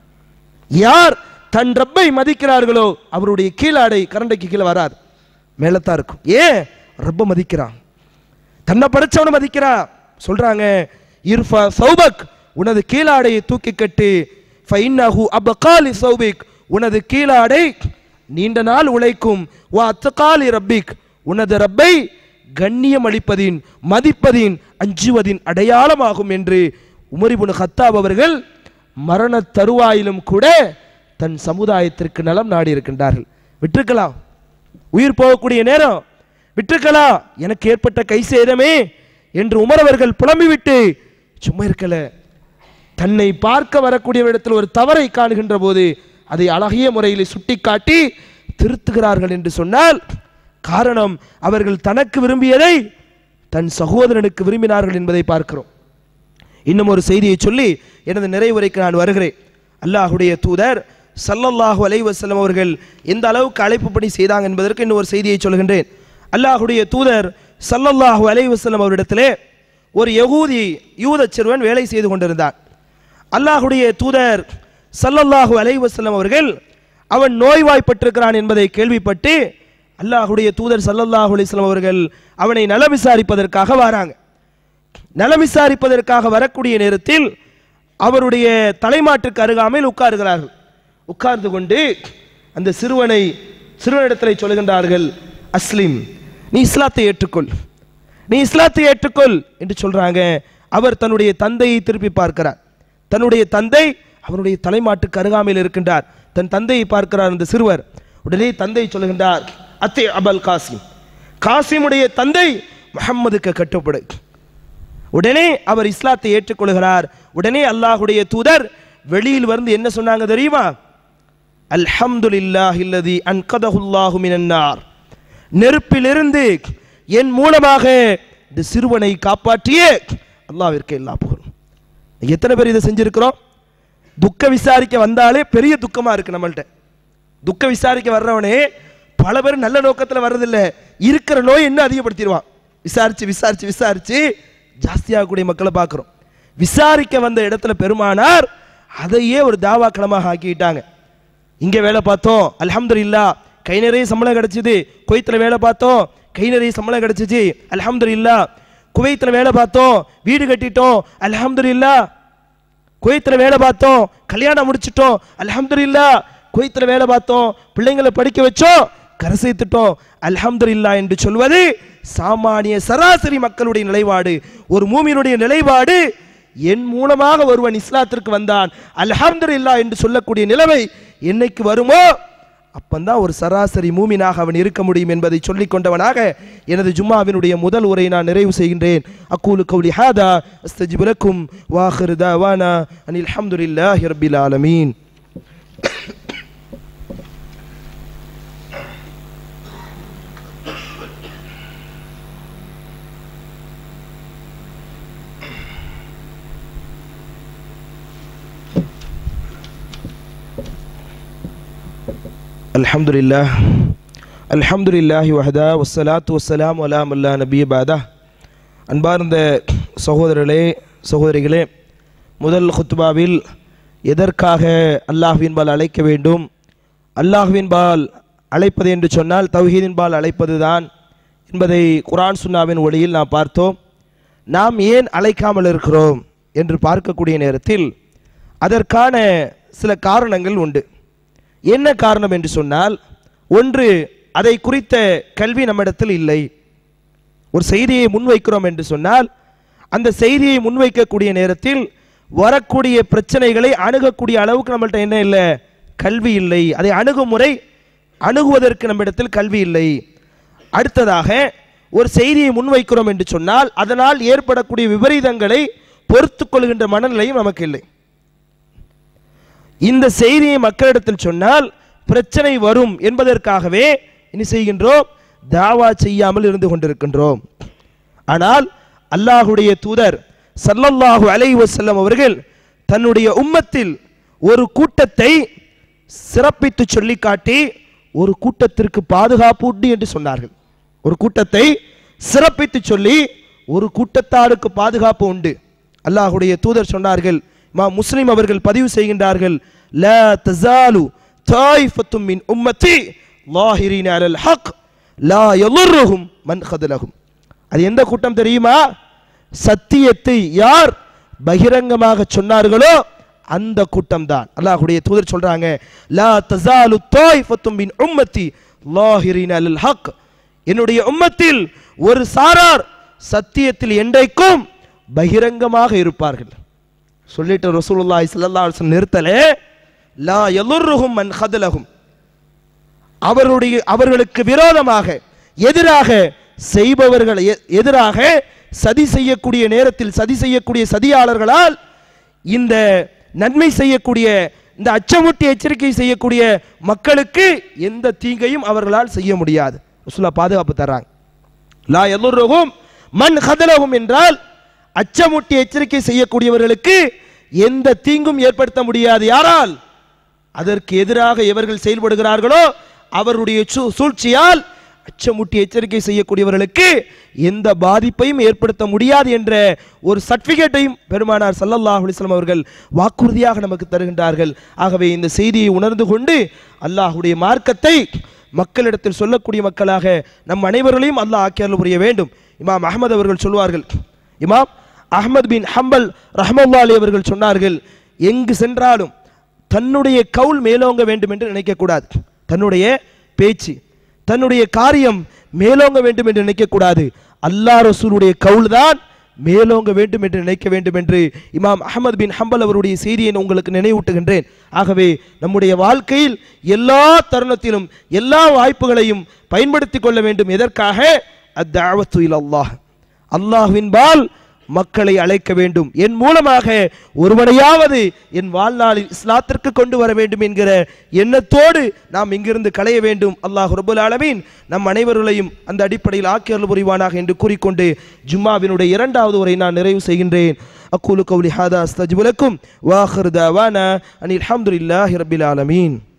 யார் தன் ரப்பை மதிக்கிறார்களோ அவருடைய கீழாடை கரண்டைக்கு கீழே வராது மேலத்தான் இருக்கும் ஏன் ரப்ப மதிக்கிறான் தன்னை படைச்சவனை மதிக்கிறான் சொல்றாங்க இர்ஃபா சௌபக் உனது கீழாடையை தூக்கி கட்டு ஃபைன்னஹு அபகாலி சௌபிக் உனது கீழாடை நீண்ட நாள் உழைக்கும் வா அத்தகாலி ரப்பிக் உனது ரப்பை கண்ணியம் அளிப்பதின் மதிப்பதின் அஞ்சுவதின் அடையாளமாகும் என்று உமரிபுன் ஹத்தாப் அவர்கள் மரண தருவாயிலும் கூட தன் சமுதாயத்திற்கு நலம் நாடி இருக்கின்றார்கள் விட்டிருக்கலாம் உயிர் போகக்கூடிய நேரம் விட்டுருக்கலாம் எனக்கு ஏற்பட்ட கை சேதமே என்று உமர் அவர்கள் புலம்பிவிட்டு சும்மா இருக்கல தன்னை பார்க்க வரக்கூடிய இடத்தில் ஒரு தவறை காணுகின்ற போது அதை அழகிய முறையில் சுட்டிக்காட்டி திருத்துகிறார்கள் என்று சொன்னால் காரணம் அவர்கள் தனக்கு விரும்பியதை தன் சகோதரனுக்கு விரும்பினார்கள் என்பதை பார்க்கிறோம் இன்னும் ஒரு செய்தியை சொல்லி எனது நிறைவுரைக்கு நான் வருகிறேன் அல்லாஹுடைய தூதர் ஸல்லல்லாஹு அலைஹி வஸல்லம் அவர்கள் எந்த அளவுக்கு அழைப்பு பணி செய்தாங்க என்பதற்கு இன்னும் ஒரு செய்தியை சொல்கின்றேன் அல்லாஹுடைய தூதர் ஸல்லல்லாஹு அலைஹி வஸல்லம் அவரிடத்திலே ஒரு யகூதி யூத சிறுவன் வேலை செய்து கொண்டிருந்தார் அல்லாஹுடைய தூதர் ஸல்லல்லாஹு அலைஹி வஸல்லம் அவர்கள் அவன் நோய்வாய்ப்பட்டிருக்கிறான் என்பதை கேள்விப்பட்டு அல்லாஹுடைய தூதர் ஸல்லல்லாஹு அலைஹி வஸல்லம் அவர்கள் அவனை நல விசாரிப்பதற்காக வராங்க நலம் விசாரிப்பதற்காக வரக்கூடிய நேரத்தில் அவருடைய தலைமாட்டுக்கு அருகாமையில் உட்காருகிறார்கள் உட்கார்ந்து கொண்டு அந்த சிறுவனை சிறுவனிடத்தில் சொல்கின்றார்கள் அஸ்லிம் நீ இஸ்லாத்தை ஏற்றுக்கொள் நீ இஸ்லாத்தை ஏற்றுக்கொள் என்று சொல்றாங்க அவர் தன்னுடைய தந்தையை திருப்பி பார்க்கிறார் தன்னுடைய தந்தை அவருடைய தலைமாட்டுக்கு அருகாமையில் இருக்கின்றார் தன் தந்தையை பார்க்கிறார் அந்த சிறுவர் உடனே தந்தை சொல்கின்றார் அத்தே அபல் காசிம் காசிமுடைய தந்தை முஹம்மதுக்கு கட்டுப்படு உடனே அவர் இஸ்லாத்தை ஏற்றுக்கொள்கிறார் உடனே அல்லாஹுடைய தூதர் வெளியில் வந்து என்ன சொன்னாங்க தெரியுமா அல்ஹம்துலில்லாஹ் இல்லதி அன்கதஹுல்லாஹு மினன்னார் நெருப்பிலிருந்து என் மூலமாக இந்த சிறுவனை காப்பாற்றிய அல்லாஹ்விற்கு எல்லா புகழும் எத்தனை பேர் இதை செஞ்சிருக்கிறோம் துக்க விசாரிக்க வந்தாலே பெரிய துக்கமா இருக்கு நம்மள்ட்ட துக்க விசாரிக்க வர்றவனே பல பேர் நல்ல நோக்கத்துல வர்றதில்ல இருக்கிற நோய் இன்னும் அதிகப்படுத்திடுவான் விசாரிச்சு விசாரிச்சு விசாரிச்சு ஜாஸ்தியாகக்கூடிய மக்களை பார்க்குறோம் விசாரிக்க வந்த இடத்துல பெருமானார் அதையே ஒரு தாவாக்களமாக ஆக்கிட்டாங்க இங்கே வேலை பார்த்தோம் அல்ஹம்துலில்லாஹ் கை நிறைய சம்பளம் கிடைச்சிது குவைத்தில் வேலை பார்த்தோம் கை நிறைய சம்பளம் கிடைச்சிச்சு அல்ஹம்துலில்லாஹ் குவைத்தில் வேலை பார்த்தோம் வீடு கட்டிட்டோம் அல்ஹம்துலில்லாஹ் குவைத்தில் வேலை பார்த்தோம் கல்யாணம் முடிச்சிட்டோம் அல்ஹம்துலில்லாஹ் குவைத்தில் வேலை பார்த்தோம் பிள்ளைங்களை படிக்க வச்சோம் கரை சேர்த்துட்டோம் அல்ஹம்துலில்லாஹ் என்று சொல்வது சாமானிய சராசரி மக்களுடைய நிலைப்பாடு ஒரு மூமியினுடைய நிலைப்பாடு என் மூலமாக ஒருவன் இஸ்லாத்திற்கு வந்தான் அல்ஹம்துலில்லாஹ் என்று சொல்லக்கூடிய நிலைமை என்னைக்கு வருமோ அப்பந்தான் ஒரு சராசரி மூமினாக அவன் இருக்க முடியும் என்பதை சொல்லிக் கொண்டவனாக எனது ஜும்மாவினுடைய முதல் உரை நான் நிறைவு செய்கின்றேன் அக்கூலு கௌலி ஹாதா அஸ்தஜிபு லக்கும் வாஹிரு தாவானா அனில் அல்ஹம்துலில்லாஹி ரப்பில் ஆலமீன் الحمد لله الحمد لله وحده والصلاة والسلام على من لا نبي بعده அன்பார்ந்த சகோதரர்களே சகோதரிகளே முதல் குத்பாவில் எதற்காக அல்லாஹ்வின்பால் அழைக்க வேண்டும் அல்லாஹ்வின்பால் அழைப்பது என்று சொன்னால் தௌஹீதின்பால் அழைப்பதுதான் என்பதை குர்ஆன் சுன்னாவின் ஒளியில் நாம் பார்த்தோம் நாம் ஏன் அழைக்காமல் இருக்கிறோம் என்று பார்க்கக்கூடிய நேரத்தில் அதற்கான சில காரணங்கள் உண்டு என்ன காரணம் என்று சொன்னால் ஒன்று அதை குறித்த கல்வி நம்மிடத்தில் இல்லை ஒரு செய்தியை முன்வைக்கிறோம் என்று சொன்னால் அந்த செய்தியை முன்வைக்கக்கூடிய நேரத்தில் வரக்கூடிய பிரச்சனைகளை அணுகக்கூடிய அளவுக்கு நம்மள்ட்ட என்ன இல்லை கல்வி இல்லை அதை அணுகுமுறை அணுகுவதற்கு நம்மிடத்தில் கல்வி இல்லை அடுத்ததாக ஒரு செய்தியை முன்வைக்கிறோம் என்று சொன்னால் அதனால் ஏற்படக்கூடிய விபரீதங்களை பொறுத்துக் கொள்கின்ற மனநிலையும் நமக்கு இல்லை இந்த செய்தியை மக்களிடத்தில் சொன்னால் பிரச்சனை வரும் என்பதற்காகவே என்ன செய்கின்றோம் தாவா செய்யாமல் இருந்து கொண்டிருக்கின்றோம் ஆனால் அல்லாஹுடைய தூதர் சல்லல்லாஹு அலைஹி வஸல்லம் அவர்கள் தன்னுடைய உம்மத்தில் ஒரு கூட்டத்தை சிறப்பித்து சொல்லி காட்டி ஒரு கூட்டத்திற்கு பாதுகாப்பு உண்டு என்று சொன்னார்கள் ஒரு கூட்டத்தை சிறப்பித்து சொல்லி ஒரு கூட்டத்தாருக்கு பாதுகாப்பு உண்டு அல்லாஹுடைய தூதர் சொன்னார்கள் மா முஸ்லிம் அவர்கள் பதிவு செய்கின்றார்கள் லா தஸாலு தாயிஃபத்தும் மின் உம்மத்தி லாஹிரீன அலல் ஹக் லா யதுர்ருஹும் மன் கதலஹும் அது எந்த கூட்டம் தெரியுமா சத்தியத்தை யார் பகிரங்கமாக சொன்னார்களோ அந்த கூட்டம் தான் அல்லாஹ்வுடைய தூதர் சொல்றாங்க லா தஸாலு தாயிஃபத்தும் மின் உம்மத்தி லாஹிரீன அலல் ஹக் என்னுடைய உம்மத்தில் ஒரு சாரார் சத்தியத்தில் என்றைக்கும் பகிரங்கமாக இருப்பார்கள் சொல்லிட்டு ரசூலுல்லாஹி ஸல்லல்லாஹு அலைஹி வஸல்லம் நிறுத்தலே லா யலுர்ருஹும் மன் கதலஹும் அவருடைய அவர்களுக்கு விரோதமாக எதிராக செய்பவர்கள் எ- எதிராக சதி செய்யக்கூடிய நேரத்தில் சதி செய்யக்கூடிய சதியாளர்களால் இந்த நன்மை செய்யக்கூடிய இந்த அச்சமூட்டி எச்சரிக்கை செய்யக்கூடிய மக்களுக்கு எந்த தீங்கையும் அவர்களால் செய்ய முடியாது ரசூலா பாதுகாப்பு தர்றாங்க லா எல்லோருகும் மண் கதலகும் என்றால் அச்சமூட்டி எச்சரிக்கை செய்யக்கூடியவர்களுக்கு எந்த தீங்கும் ஏற்படுத்த முடியாது யாரால் அதற்கு எதிராக எவர்கள் செயல்படுகிறார்களோ அவருடைய சூ- சூழ்ச்சியால் அச்சமூட்டி எச்சரிக்கை செய்யக்கூடியவர்களுக்கு எந்த பாதிப்பையும் ஏற்படுத்த முடியாது என்ற ஒரு சர்டிபிகேட்டையும் பெருமானார் ஸல்லல்லாஹு அலைஹி வஸல்லம் அவர்கள் வாக்குறுதியாக நமக்கு தருகின்றார்கள் ஆகவே இந்த செய்தியை உணர்ந்து கொண்டு அல்லாஹ்வுடைய மார்க்கத்தை மக்களிடத்தில் சொல்லக்கூடிய மக்களாக நம் அனைவர்களையும் அல்லாஹ் ஆக்கியருள் புரிய வேண்டும் இமாம் அஹ்மத் அவர்கள் சொல்வார்கள் இமாம் அஹ்மத் பின் ஹம்பல் ரஹ்மல்லா அலி அவர்கள் சொன்னார்கள் எங்கு சென்றாலும் தன்னுடைய கவுல் மேலோங்க வேண்டும் என்று நினைக்கக்கூடாது தன்னுடைய பேச்சு தன்னுடைய காரியம் மேலோங்க வேண்டும் என்று நினைக்கக்கூடாது அல்லாஹ் ரசூலுடைய கவுல் தான் மேலோங்க வேண்டும் என்று நினைக்க வேண்டும் என்று இமாம் அஹமது பின் ஹம்பல் அவருடைய செய்தியை நான் உங்களுக்கு நினைவூட்டுகின்றேன் ஆகவே நம்முடைய வாழ்க்கையில் எல்லா தருணத்திலும் எல்லா வாய்ப்புகளையும் பயன்படுத்திக் கொள்ள வேண்டும் எதற்காக அத்தாவத்து அல்லாஹ் அல்லாஹ்வின்பால் மக்களை அழைக்க வேண்டும் என் மூலமாக ஒருவனையாவது என் வாழ்நாளில் இஸ்லாத்திற்கு கொண்டு வர வேண்டும் என்கிற எண்ணத்தோடு நாம் இங்கிருந்து களைய வேண்டும் அல்லாஹ் ரபுல் ஆலமீன் நம் அனைவர்களையும் அந்த அடிப்படையில் ஆக்கியர்கள் புரிவானாக என்று கூறிக்கொண்டு ஜும்மாவினுடைய இரண்டாவது உரை நான் நிறைவு செய்கின்றேன் அக்கூலு கவுலி ஹாதா அஸ்தஜிபுலக்கும் வாஹர் தாவானா அனில் அல்ஹம்துலில்லாஹி ரபில் ஆலமீன்